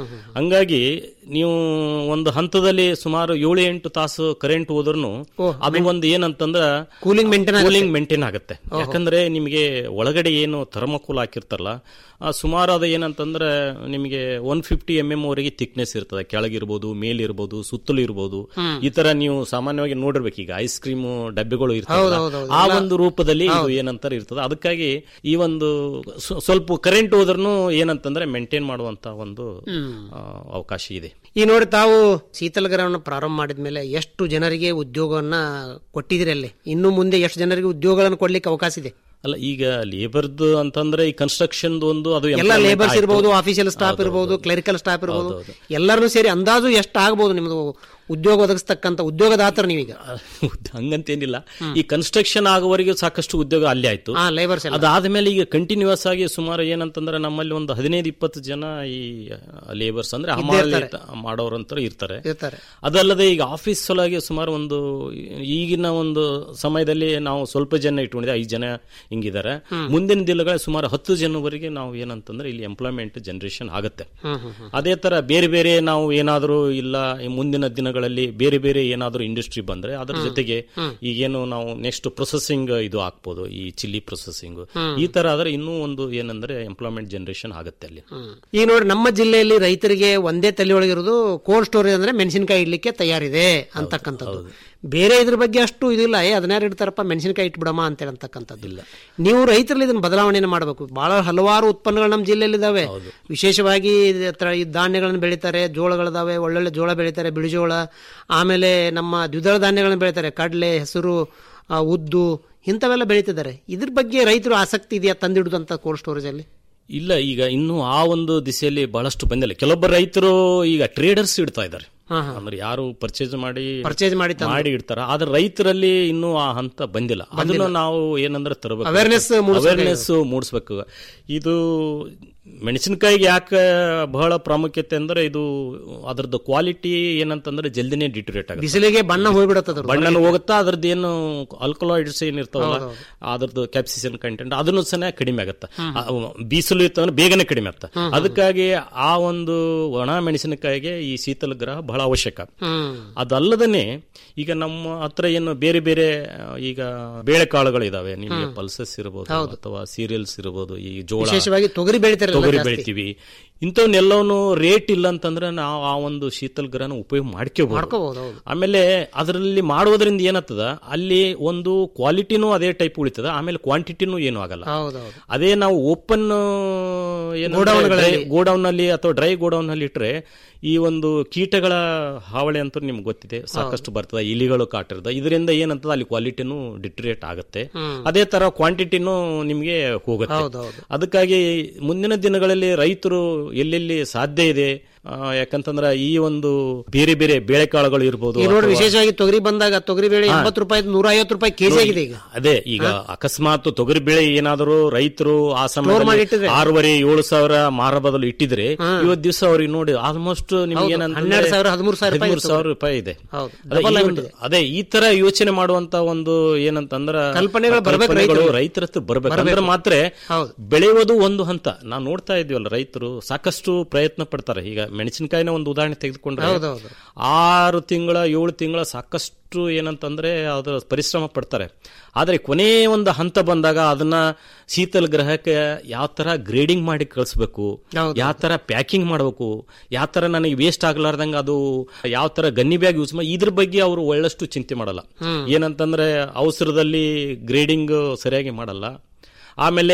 ಹಂಗಾಗಿ ನೀವು ಒಂದು ಹಂತದಲ್ಲಿ ಸುಮಾರು ಏಳು ಎಂಟು ತಾಸು ಕರೆಂಟ್ ಹೋದ್ರೂ ಅದು ಒಂದು ಏನಂತಂದ್ರ ಕೂಲಿಂಗ್ ಮೇಂಟೈನ್ ಕೂಲಿಂಗ್ ಮೇಂಟೈನ್ ಆಗುತ್ತೆ ಯಾಕಂದ್ರೆ ನಿಮಗೆ ಒಳಗಡೆ ಏನು ಥರ್ಮಕೋಲ್ ಹಾಕಿರ್ತಾರಲ್ಲ ಆ ಸುಮಾರು ಅದು ಏನಂತಂದ್ರೆ ನಿಮಗೆ ಒನ್ ಫಿಫ್ಟಿ ಎಂ ಎಂ ವರೆಗೆ ಥಿಕ್ನೆಸ್ ಇರ್ತದೆ ಕೆಳಗಿರ್ಬೋದು ಮೇಲಿರ್ಬೋದು ಸುತ್ತಲೂ ಇರ್ಬೋದು ಈ ತರ ನೀವು ಸಾಮಾನ್ಯವಾಗಿ ನೋಡಿರ್ಬೇಕು ಈಗ ಐಸ್ ಕ್ರೀಮ್ ಡಬ್ಬೆಗಳು ಇರ್ತವೆ ಆ ಒಂದು ರೂಪದಲ್ಲಿ ಇದು ಏನಂತಾರೆ ಇರ್ತದೆ ಅದಕ್ಕಾಗಿ ಈ ಒಂದು ಸ್ವ- ಸ್ವಲ್ಪ ಕರೆಂಟ್ ಹೋದ್ರೂ ಏನಂತಂದ್ರೆ ಮೇಂಟೈನ್ ಮಾಡುವಂತ ಒಂದು ಆ, ಅವಕಾಶ ಇದೆ ಈ ನೋಡಿ ತಾವು ಶೀತಲಗೃಹವನ್ನು ಪ್ರಾರಂಭ ಮಾಡಿದ್ಮೇಲೆ ಎಷ್ಟು ಜನರಿಗೆ ಉದ್ಯೋಗವನ್ನ ಕೊಟ್ಟಿದ್ದೀರಿ ಅಲ್ಲಿ ಇನ್ನು ಮುಂದೆ ಎಷ್ಟು ಜನರಿಗೆ ಉದ್ಯೋಗಗಳನ್ನು ಕೊಡ್ಲಿಕ್ಕೆ ಅವಕಾಶ ಇದೆ ಅಲ್ಲ ಈಗ ಲೇಬರ್ದು ಅಂತಂದ್ರೆ ಈ ಕನ್ಸ್ಟ್ರಕ್ಷನ್ ಒಂದು ಅದು ಎಲ್ಲ employment ಲೇಬರ್ಸ್ ಆಯ್ತು. ಇರ್ಬೋದು ಆಫೀಸಿಯಲ್ ಸ್ಟಾಫ್ ಹೌದು, ಇರ್ಬೋದು ಹೌದು. ಕ್ಲರಿಕಲ್ ಸ್ಟಾಫ್ ಇರ್ಬೋದು ಹೌದು, ಎಲ್ಲರನ್ನೂ ಸೇರಿ ಅಂದಾಜು ಎಷ್ಟು ಆಗ್ಬೋದು ನಿಮ್ದು ಉದ್ಯೋಗ ಒದಗಿಸ್ತಕ್ಕಂಥ ಉದ್ಯೋಗದಾತರ ನೀವೀಗ ಹಂಗಂತೇನಿಲ್ಲ ಈ ಕನ್ಸ್ಟ್ರಕ್ಷನ್ ಆಗುವವರೆಗೂ ಸಾಕಷ್ಟು ಉದ್ಯೋಗ ಅಲ್ಲಿ ಆಯ್ತು ಹಾ ಲೇಬರ್ಸ್ ಎಲ್ಲ ಅದಾದ್ಮೇಲೆ ಈಗ ಕಂಟಿನ್ಯೂಸ್ ಆಗಿ ಸುಮಾರು ಏನಂತಂದ್ರೆ ನಮ್ಮಲ್ಲಿ ಒಂದು ಹದಿನೈದು ಇಪ್ಪತ್ತು ಜನ ಈ ಲೇಬರ್ಸ್ ಅಂದ್ರೆ ಹಮಾಲಿ ಮಾಡೋರಂತರು ಇರ್ತಾರೆ ಇರ್ತಾರೆ ಅದಲ್ಲದೆ ಈಗ ಆಫೀಸ್ ಸಲುವಾಗಿ ಸುಮಾರು ಒಂದು ಈಗಿನ ಒಂದು ಸಮಯದಲ್ಲಿ ನಾವು ಸ್ವಲ್ಪ ಜನ ಇಟ್ಕೊಂಡಿದ್ದೆ ಐದು ಜನ ಹಿಂಗಿದ್ದಾರೆ ಮುಂದಿನ ದಿನಗಳ ಸುಮಾರು ಹತ್ತು ಜನವರೆಗೆ ನಾವು ಏನಂತಂದ್ರೆ ಇಲ್ಲಿ ಎಂಪ್ಲಾಯ್ಮೆಂಟ್ ಜನರೇಷನ್ ಆಗುತ್ತೆ ಅದೇ ತರ ಬೇರೆ ಬೇರೆ ನಾವು ಏನಾದರೂ ಇಲ್ಲ ಈ ಮುಂದಿನ ದಿನಗಳಲ್ಲಿ ಬೇರೆ ಬೇರೆ ಏನಾದರೂ ಇಂಡಸ್ಟ್ರಿ ಬಂದ್ರೆ ಅದರ ಜೊತೆಗೆ ಈಗೇನು ನಾವು ನೆಕ್ಸ್ಟ್ ಪ್ರೊಸೆಸಿಂಗ್ ಇದು ಹಾಕ್ಬೋದು ಈ ಚಿಲ್ಲಿ ಪ್ರೊಸೆಸಿಂಗ್ ಈ ತರ ಆದ್ರೆ ಇನ್ನೂ ಒಂದು ಏನಂದ್ರೆ ಎಂಪ್ಲಾಯ್ಮೆಂಟ್ ಜನರೇಷನ್ ಆಗುತ್ತೆ ಅಲ್ಲಿ ಈಗ ನೋಡಿ ನಮ್ಮ ಜಿಲ್ಲೆಯಲ್ಲಿ ರೈತರಿಗೆ ಒಂದೇ ತಲೆಯೊಳಗಿರೋದು ಕೋಲ್ಡ್ ಸ್ಟೋರೇಜ್ ಅಂದ್ರೆ ಮೆಣಸಿನಕಾಯಿ ಇಡ್ಲಿಕ್ಕೆ ತಯಾರಿದೆ ಅಂತಕ್ಕಂಥದ್ದು ಬೇರೆ ಇದ್ರ ಬಗ್ಗೆ ಅಷ್ಟು ಇದಿಲ್ಲ ಏ ಅದನ್ಯಾರು ಇಡ್ತಾರಪ್ಪ ಮೆಣಸಿನಕಾಯಿ ಇಟ್ಬಿಡಮ್ಮ ಅಂತ ಅಂತಕ್ಕಂಥದ್ದು ಇಲ್ಲ ನೀವು ರೈತರಲ್ಲಿ ಇದನ್ನ ಬದಲಾವಣೆಯನ್ನು ಮಾಡಬೇಕು ಬಹಳ ಹಲವಾರು ಉತ್ಪನ್ನಗಳು ನಮ್ಮ ಜಿಲ್ಲೆಯಲ್ಲಿ ಇದಾವೆ ವಿಶೇಷವಾಗಿ ಇದ್- ತ್ರ- ಈ ಧಾನ್ಯಗಳನ್ನು ಬೆಳೀತಾರೆ ಜೋಳಗಳಿದಾವೆ ಒಳ್ಳೊಳ್ಳೆ ಜೋಳ ಬೆಳೀತಾರೆ ಬಿಳಿಜೋಳ ಆಮೇಲೆ ನಮ್ಮ ದ್ವಿದಳ ಧಾನ್ಯಗಳನ್ನು ಬೆಳೀತಾರೆ ಕಡಲೆ ಹೆಸರು ಆ, ಉದ್ದು ಇಂಥವೆಲ್ಲ ಬೆಳೀತಿದ್ದಾರೆ ಇದ್ರ ಬಗ್ಗೆ ರೈತರು ಆಸಕ್ತಿ ಇದೆಯಾ ತಂದಿಡುದಂತ ಕೋಲ್ಡ್ ಸ್ಟೋರೇಜ್ ಅಲ್ಲಿ ಇಲ್ಲ ಈಗ ಇನ್ನೂ ಆ ಒಂದು ದಿಸೆಯಲ್ಲಿ ಬಹಳಷ್ಟು ಬಂದಿಲ್ಲ ಕೆಲವೊಬ್ಬ ರೈತರು ಈಗ ಟ್ರೇಡರ್ಸ್ ಇಡ್ತಾ ಇದ್ದಾರೆ ಅಂದ್ರೆ ಯಾರು ಪರ್ಚೇಸ್ ಮಾಡಿ ಪರ್ಚೇಸ್ ಮಾಡಿ ತಂದು. ಮಾಡಿ ಇಡ್ತಾರ ಆದ್ರೆ ರೈತರಲ್ಲಿ ಇನ್ನೂ ಆ ಹಂತ ಬಂದಿಲ್ಲ ಅದನ್ನು ನಾವು ಏನಂದ್ರೆ ತರಬೇಕು Awareness ಮೂಡಿಸ್ಬೇಕು ಅವೇರ್ನೆಸ್ ಮೂಡಿಸ್ಬೇಕು ಇದು ಮೆಣಸಿನಕಾಯಿಗೆ ಯಾಕೆ ಬಹಳ ಪ್ರಾಮುಖ್ಯತೆ ಅಂದ್ರೆ ಇದು ಅದರದ್ದು ಕ್ವಾಲಿಟಿ ಏನಂತಂದ್ರೆ ಜಲ್ದಿನೇ ಡಿಟರೇಟ್ ಆಗುತ್ತೆ ಬಿಸಿಲಿಗೆ ಬಣ್ಣ ಹೋಗ್ಬಿಡತ್ತದ ಬಣ್ಣನು ಹೋಗುತ್ತಾ ಅದ್ರದ್ದು ಏನು ಆಲ್ಕಲಾಯ್ಡ್ಸ್ ಏನಿರ್ತಾವಲ್ಲ ಅದ್ರದ್ದು ಕ್ಯಾಪ್ಸಿಸನ್ ಕಂಟೆಂಟ್ ಅದನ್ನು ಸಹ ಕಡಿಮೆ ಆಗತ್ತೆ ಆ, ಬೀಸಲು ಇತ್ತಂದ್ರೆ ಬೇಗನೆ ಕಡಿಮೆ ಆಗ್ತ ಅದಕ್ಕಾಗಿ ಆ ಒಂದು ಒಣ ಮೆಣಸಿನಕಾಯಿಗೆ ಈ ಶೀತಲ ಗ್ರಹ ಬಹಳ ಅವಶ್ಯಕ ಅದಲ್ಲದನೆ ಈಗ ನಮ್ಮ ಹತ್ರ ಏನು ಬೇರೆ ಬೇರೆ ಆ, ಈಗ ಬೇಳೆಕಾಳುಗಳು ಇದಾವೆ ನಿಮಗೆ ಪಲ್ಸಸ್ ಇರಬಹುದು ಅಥವಾ ಸೀರಿಯಲ್ಸ್ ಇರಬಹುದು ಈ ಜೋಳ ವಿಶೇಷವಾಗಿ ತೊಗರಿ ಬೆಳಿತಾರೆ ತೊಗರಿ ಬೆಳಿತೀವಿ ಇಂಥವನ್ನೆಲ್ಲವೂ ರೇಟ್ ಇಲ್ಲ ಅಂತಂದ್ರೆ ನಾವು ಆ ಒಂದು ಶೀತಲ್ ಗೃಹನ ಉಪಯೋಗ ಮಾಡ್ಕೋಬಹುದು ಮಾಡ್ಕೋಬಹುದು ಹೌದು ಆಮೇಲೆ ಅದರಲ್ಲಿ ಮಾಡೋದ್ರಿಂದ ಏನಾಗ್ತದ ಅಲ್ಲಿ ಒಂದು ಕ್ವಾಲಿಟಿನೂ ಅದೇ ಟೈಪ್ ಉಳಿತದ ಆಮೇಲೆ ಕ್ವಾಂಟಿಟಿನೂ ಏನೂ ಆಗಲ್ಲ ಹೌದೌದು ಅದೇ ನಾವು ಓಪನ್ ಗೋಡೌನ್ಗಳಲ್ಲಿ. ಗೋಡೌನ್ ನಲ್ಲಿ ಅಥವಾ ಡ್ರೈ ಗೋಡೌನ್ ನಲ್ಲಿ ಇಟ್ರೆ ಈ ಒಂದು ಕೀಟಗಳ ಹಾವಳಿ ಅಂತೂ ನಿಮ್ಗೆ ಗೊತ್ತಿದೆ ಸಾಕಷ್ಟು ಬರ್ತದೆ ಇಲಿಗಳು ಕಾಟಿರ್ತದೆ ಇದರಿಂದ ಏನಂತದ ಅಲ್ಲಿ ಕ್ವಾಲಿಟಿನೂ ಡಿಟ್ರಿಯೇಟ್ ಆಗುತ್ತೆ ಅದೇ ತರ ಕ್ವಾಂಟಿಟಿನೂ ನಿಮ್ಗೆ ಹೋಗುತ್ತೆ ಹೌದೌದು. ಅದಕ್ಕಾಗಿ ಮುಂದಿನ ದಿನಗಳಲ್ಲಿ ರೈತರು ಎಲ್ಲೆಲ್ಲಿ ಸಾಧ್ಯ ಇದೆ ಆ, ಯಾಕಂತಂದ್ರೆ ಈ ಒಂದು ಬೇರೆ ಬೇರೆ ಬೇಳೆಕಾಳುಗಳು ಇರ್ಬೋದು ಈ ನೋಡಿ ಅಥವಾ- ವಿಶೇಷವಾಗಿ ತೊಗರಿ ಬಂದಾಗ ತೊಗರಿ ಬೇಳೆ ಎಂಬತ್ತು ರೂಪಾಯಿ ನೂರ ಐವತ್ತು ರೂಪಾಯಿ ಕೆಜಿ ಆಗಿದೆ ಈಗ ಅದೇ ಈಗ ಅಕಸ್ಮಾತ್ ತೊಗರಿ ಬೆಳೆ ಏನಾದರೂ ರೈತರು ಆ ಮಾಡಿ ಸಮಯದಲ್ಲಿ ಇಟ್ಟಿದ್ರೆ. ಆರೂವರೆ ಏಳು ಸಾವಿರ ಮಾರ ಬದಲು ಇಟ್ಟಿದ್ರೆ ಇವತ್ತು ದಿವಸ ಅವ್ರಿಗೆ ನೋಡಿ ಆಲ್ಮೋಸ್ಟ್ ನಿಮ್ಗೆ ಏನಂತ ಹನ್ನೆರಡು ಸಾವಿರ, ಹದಿಮೂರು ಸಾವಿರ ರೂಪಾಯಿ ಸಾವಿರ ರೂಪಾಯಿ ಇದೆ ಹೌದು. ಅದೇ Double ಈ ಆಗ್ಬಿಟ್ಟಿದೆ. ಒಂದು- ಅದೇ ಈ ತರ ಯೋಚನೆ ಮಾಡುವಂತ ಒಂದು ಏನಂತಂದ್ರ ಕಲ್ಪನೆಗಳು ಬರ್ಬೇಕು ಕಲ್ಪನೆಗಳು ರೈತರಿಗೆ. ರೈತರ ಹತ್ರ ಬರ್ಬೇಕು ಅಂದ್ರೆ ಮಾತ್ರ ಹೌದು. ಬೆಳೆಯೋದು ಒಂದು ಹಂತ ನಾವು ನೋಡ್ತಾ ಇದೀವಲ್ಲ ರೈತರು ಸಾಕಷ್ಟು ಪ್ರಯತ್ನ ಪಡ್ತಾರೆ ಈಗ ಮೆಣಸಿನಕಾಯಿನ ಒಂದು ಉದಾಹರಣೆ ತೆಗೆದುಕೊಂಡ್ರೆ ಹೌದೌದು. ಆರು ತಿಂಗಳ ಏಳು ತಿಂಗಳ ಸಾಕಷ್ಟು ಏನಂತಂದ್ರೆ ಅದರ ಪರಿಶ್ರಮ ಪಡ್ತಾರೆ ಆದ್ರೆ ಕೊನೆ ಒಂದು ಹಂತ ಬಂದಾಗ ಅದನ್ನ ಶೀತಲ ಗ್ರಹಕ್ಕೆ ಯಾವ ತರ ಗ್ರೇಡಿಂಗ್ ಮಾಡಿ ಕಳಿಸ್ಬೇಕು ಹೌದು. ಯಾವ ತರ ಪ್ಯಾಕಿಂಗ್ ಮಾಡಬೇಕು ಯಾವ ತರ ನನಗೆ ವೇಸ್ಟ್ ಆಗ್ಲಾರ್ದಂಗ ಅದು ಯಾವ ತರ ಗನ್ನಿ ಬ್ಯಾಗ್ ಯೂಸ್ ಮಾಡಿ ಇದ್ರ ಬಗ್ಗೆ ಅವರು ಒಳ್ಳಷ್ಟು ಚಿಂತೆ ಮಾಡಲ್ಲ ಏನಂತಂದ್ರೆ ಅವಸರದಲ್ಲಿ ಗ್ರೇಡಿಂಗ್ ಸರಿಯಾಗಿ ಮಾಡಲ್ಲ ಆಮೇಲೆ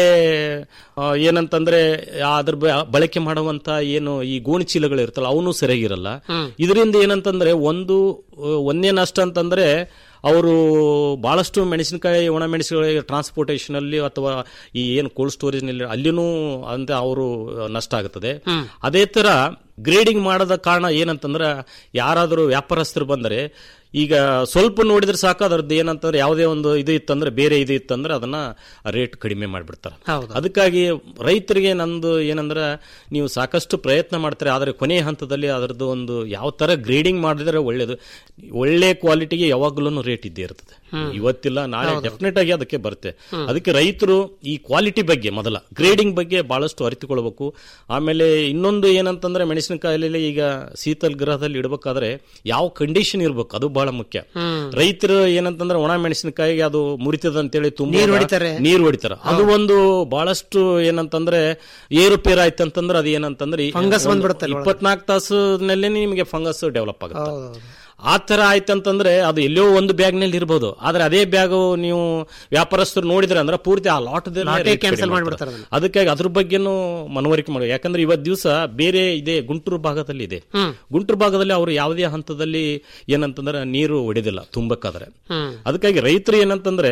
ಆ, ಏನಂತಂದ್ರೆ ಅದ್ರ ಬ- ಬಳಕೆ ಮಾಡುವಂತ ಏನು ಈ ಗೋಣಿ ಚೀಲಗಳು ಇರ್ತಲ್ಲ ಅವನು ಸರಿಯಾಗಿರಲ್ಲ ಇದರಿಂದ ಏನಂತಂದ್ರೆ ಒಂದು ಆ, ಒಂದೇ ನಷ್ಟ ಅಂತಂದ್ರೆ ಅವರು ಬಹಳಷ್ಟು ಮೆಣಸಿನಕಾಯಿ ಒಣ ಮೆಣಸಿನಕಾಯಿ ಟ್ರಾನ್ಸ್ಪೋರ್ಟೇಷನ್ ಅಲ್ಲಿ ಅಥವಾ ಈ ಏನು ಕೋಲ್ಡ್ ಸ್ಟೋರೇಜ್ ನಲ್ಲಿ ಅಲ್ಲಿನೂ ಅಂತ ಅವರು ನಷ್ಟ ಆಗುತ್ತದೆ ಅದೇ ತರ ಗ್ರೇಡಿಂಗ್ ಮಾಡದ ಕಾರಣ ಏನಂತಂದ್ರೆ ಯಾರಾದರೂ ವ್ಯಾಪಾರಸ್ಥರು ಬಂದರೆ ಈಗ ಸ್ವಲ್ಪ ನೋಡಿದ್ರೆ ಸಾಕು ಅದರದ್ದು ಏನಂತಂದ್ರೆ ಯಾವುದೇ ಒಂದು ಇದು ಇತ್ತಂದ್ರೆ ಬೇರೆ ಇದು ಇತ್ತಂದ್ರೆ ಅದನ್ನ ರೇಟ್ ಕಡಿಮೆ ಮಾಡಿಬಿಡ್ತಾರೆ ಹೌದು. ಅದಕ್ಕಾಗಿ ರೈತರಿಗೆ ನಂದು ಏನಂದ್ರೆ ನೀವು ಸಾಕಷ್ಟು ಪ್ರಯತ್ನ ಮಾಡ್ತಾರೆ ಆದರೆ ಕೊನೆಯ ಹಂತದಲ್ಲಿ ಅದರದ್ದು ಒಂದು ಯಾವ ತರ ಗ್ರೇಡಿಂಗ್ ಮಾಡಿದ್ರೆ ಒಳ್ಳೇದು ಒಳ್ಳೆ ಕ್ವಾಲಿಟಿಗೆ ಯಾವಾಗಲೂ ರೇಟ್ ಇದ್ದೇ ಇರ್ತದೆ ಇವತ್ತಿಲ್ಲ ನಾಳೆ ಡೆಫಿನೆಟ್ ಆಗಿ ಅದಕ್ಕೆ ಬರುತ್ತೆ ಅದಕ್ಕೆ ರೈತರು ಈ ಕ್ವಾಲಿಟಿ ಬಗ್ಗೆ ಮೊದಲ ಗ್ರೇಡಿಂಗ್ ಬಗ್ಗೆ ಬಹಳಷ್ಟು ಅರಿತುಕೊಳ್ಬೇಕು ಆಮೇಲೆ ಇನ್ನೊಂದು ಏನಂತಂದ್ರೆ ಮೆಣಸಿನಕಾಯಲ್ಲಿ ಈಗ ಶೀತಲ್ ಗೃಹದಲ್ಲಿ ಇಡಬೇಕಾದ್ರೆ ಯಾವ ಕಂಡೀಷನ್ ಇರ್ಬೇಕು ಅದು ಬಹಳ ಮುಖ್ಯ ರೈತರು ಏನಂತಂದ್ರೆ ಒಣ ಮೆಣಸಿನಕಾಯಿಗೆ ಅದು ಮುರಿತದ ಅಂತೇಳಿ ತುಂಬಾ ನೀರ್ ಹೊಡಿತಾರೆ. ನೀರು ಹೊಡಿತಾರ ಅದು ಒಂದು ಬಹಳಷ್ಟು ಏನಂತಂದ್ರೆ ಏರುಪೇರು ಆಯ್ತಂತಂದ್ರೆ ಅದು ಏನಂತಂದ್ರೆ Fungus ಬಂದ್ಬಿಡುತ್ತೆ ಅಲ್ಲಿ ಒಳಗೆ. ಇಪ್ಪತ್ನಾಲ್ಕು ತಾಸಿನಲ್ಲಿ ನಿಮಗೆ ಫಂಗಸ್ ಡೆವಲಪ್ ಆಗುತ್ತೆ ಹೌದೌದು. ಆ ತರ ಆಯ್ತಂತಂದ್ರೆ ಅದು ಎಲ್ಲೋ ಒಂದು ಬ್ಯಾಗ್ ನಲ್ಲಿ ಇರ್ಬೋದು ಆದ್ರೆ ಅದೇ ಬ್ಯಾಗ್ ನೀವು ವ್ಯಾಪಾರಸ್ಥರು ನೋಡಿದ್ರೆ ಅಂದ್ರೆ ಪೂರ್ತಿ ಆ ಲಾಟ್ ಲಾಟೇ cancel ಮಾಡ್ಬಿಡ್ತಾರೆ ಅದನ್ನ. ಅದಕ್ಕಾಗಿ ಅದ್ರ ಬಗ್ಗೆನೂ ಮನವರಿಕೆ ಮಾಡಿ ಯಾಕಂದ್ರೆ ಇವತ್ತು ದಿವಸ ಬೇರೆ ಇದೆ ಗುಂಟೂರು ಭಾಗದಲ್ಲಿ ಇದೆ ಗುಂಟೂರು ಭಾಗದಲ್ಲಿ ಅವರು ಯಾವುದೇ ಹಂತದಲ್ಲಿ ಏನಂತಂದ್ರೆ ನೀರು ಹೊಡೆದಿಲ್ಲ ತುಂಬಕ್ಕಾದ್ರೆ ಅದಕ್ಕಾಗಿ ರೈತರು ಏನಂತಂದ್ರೆ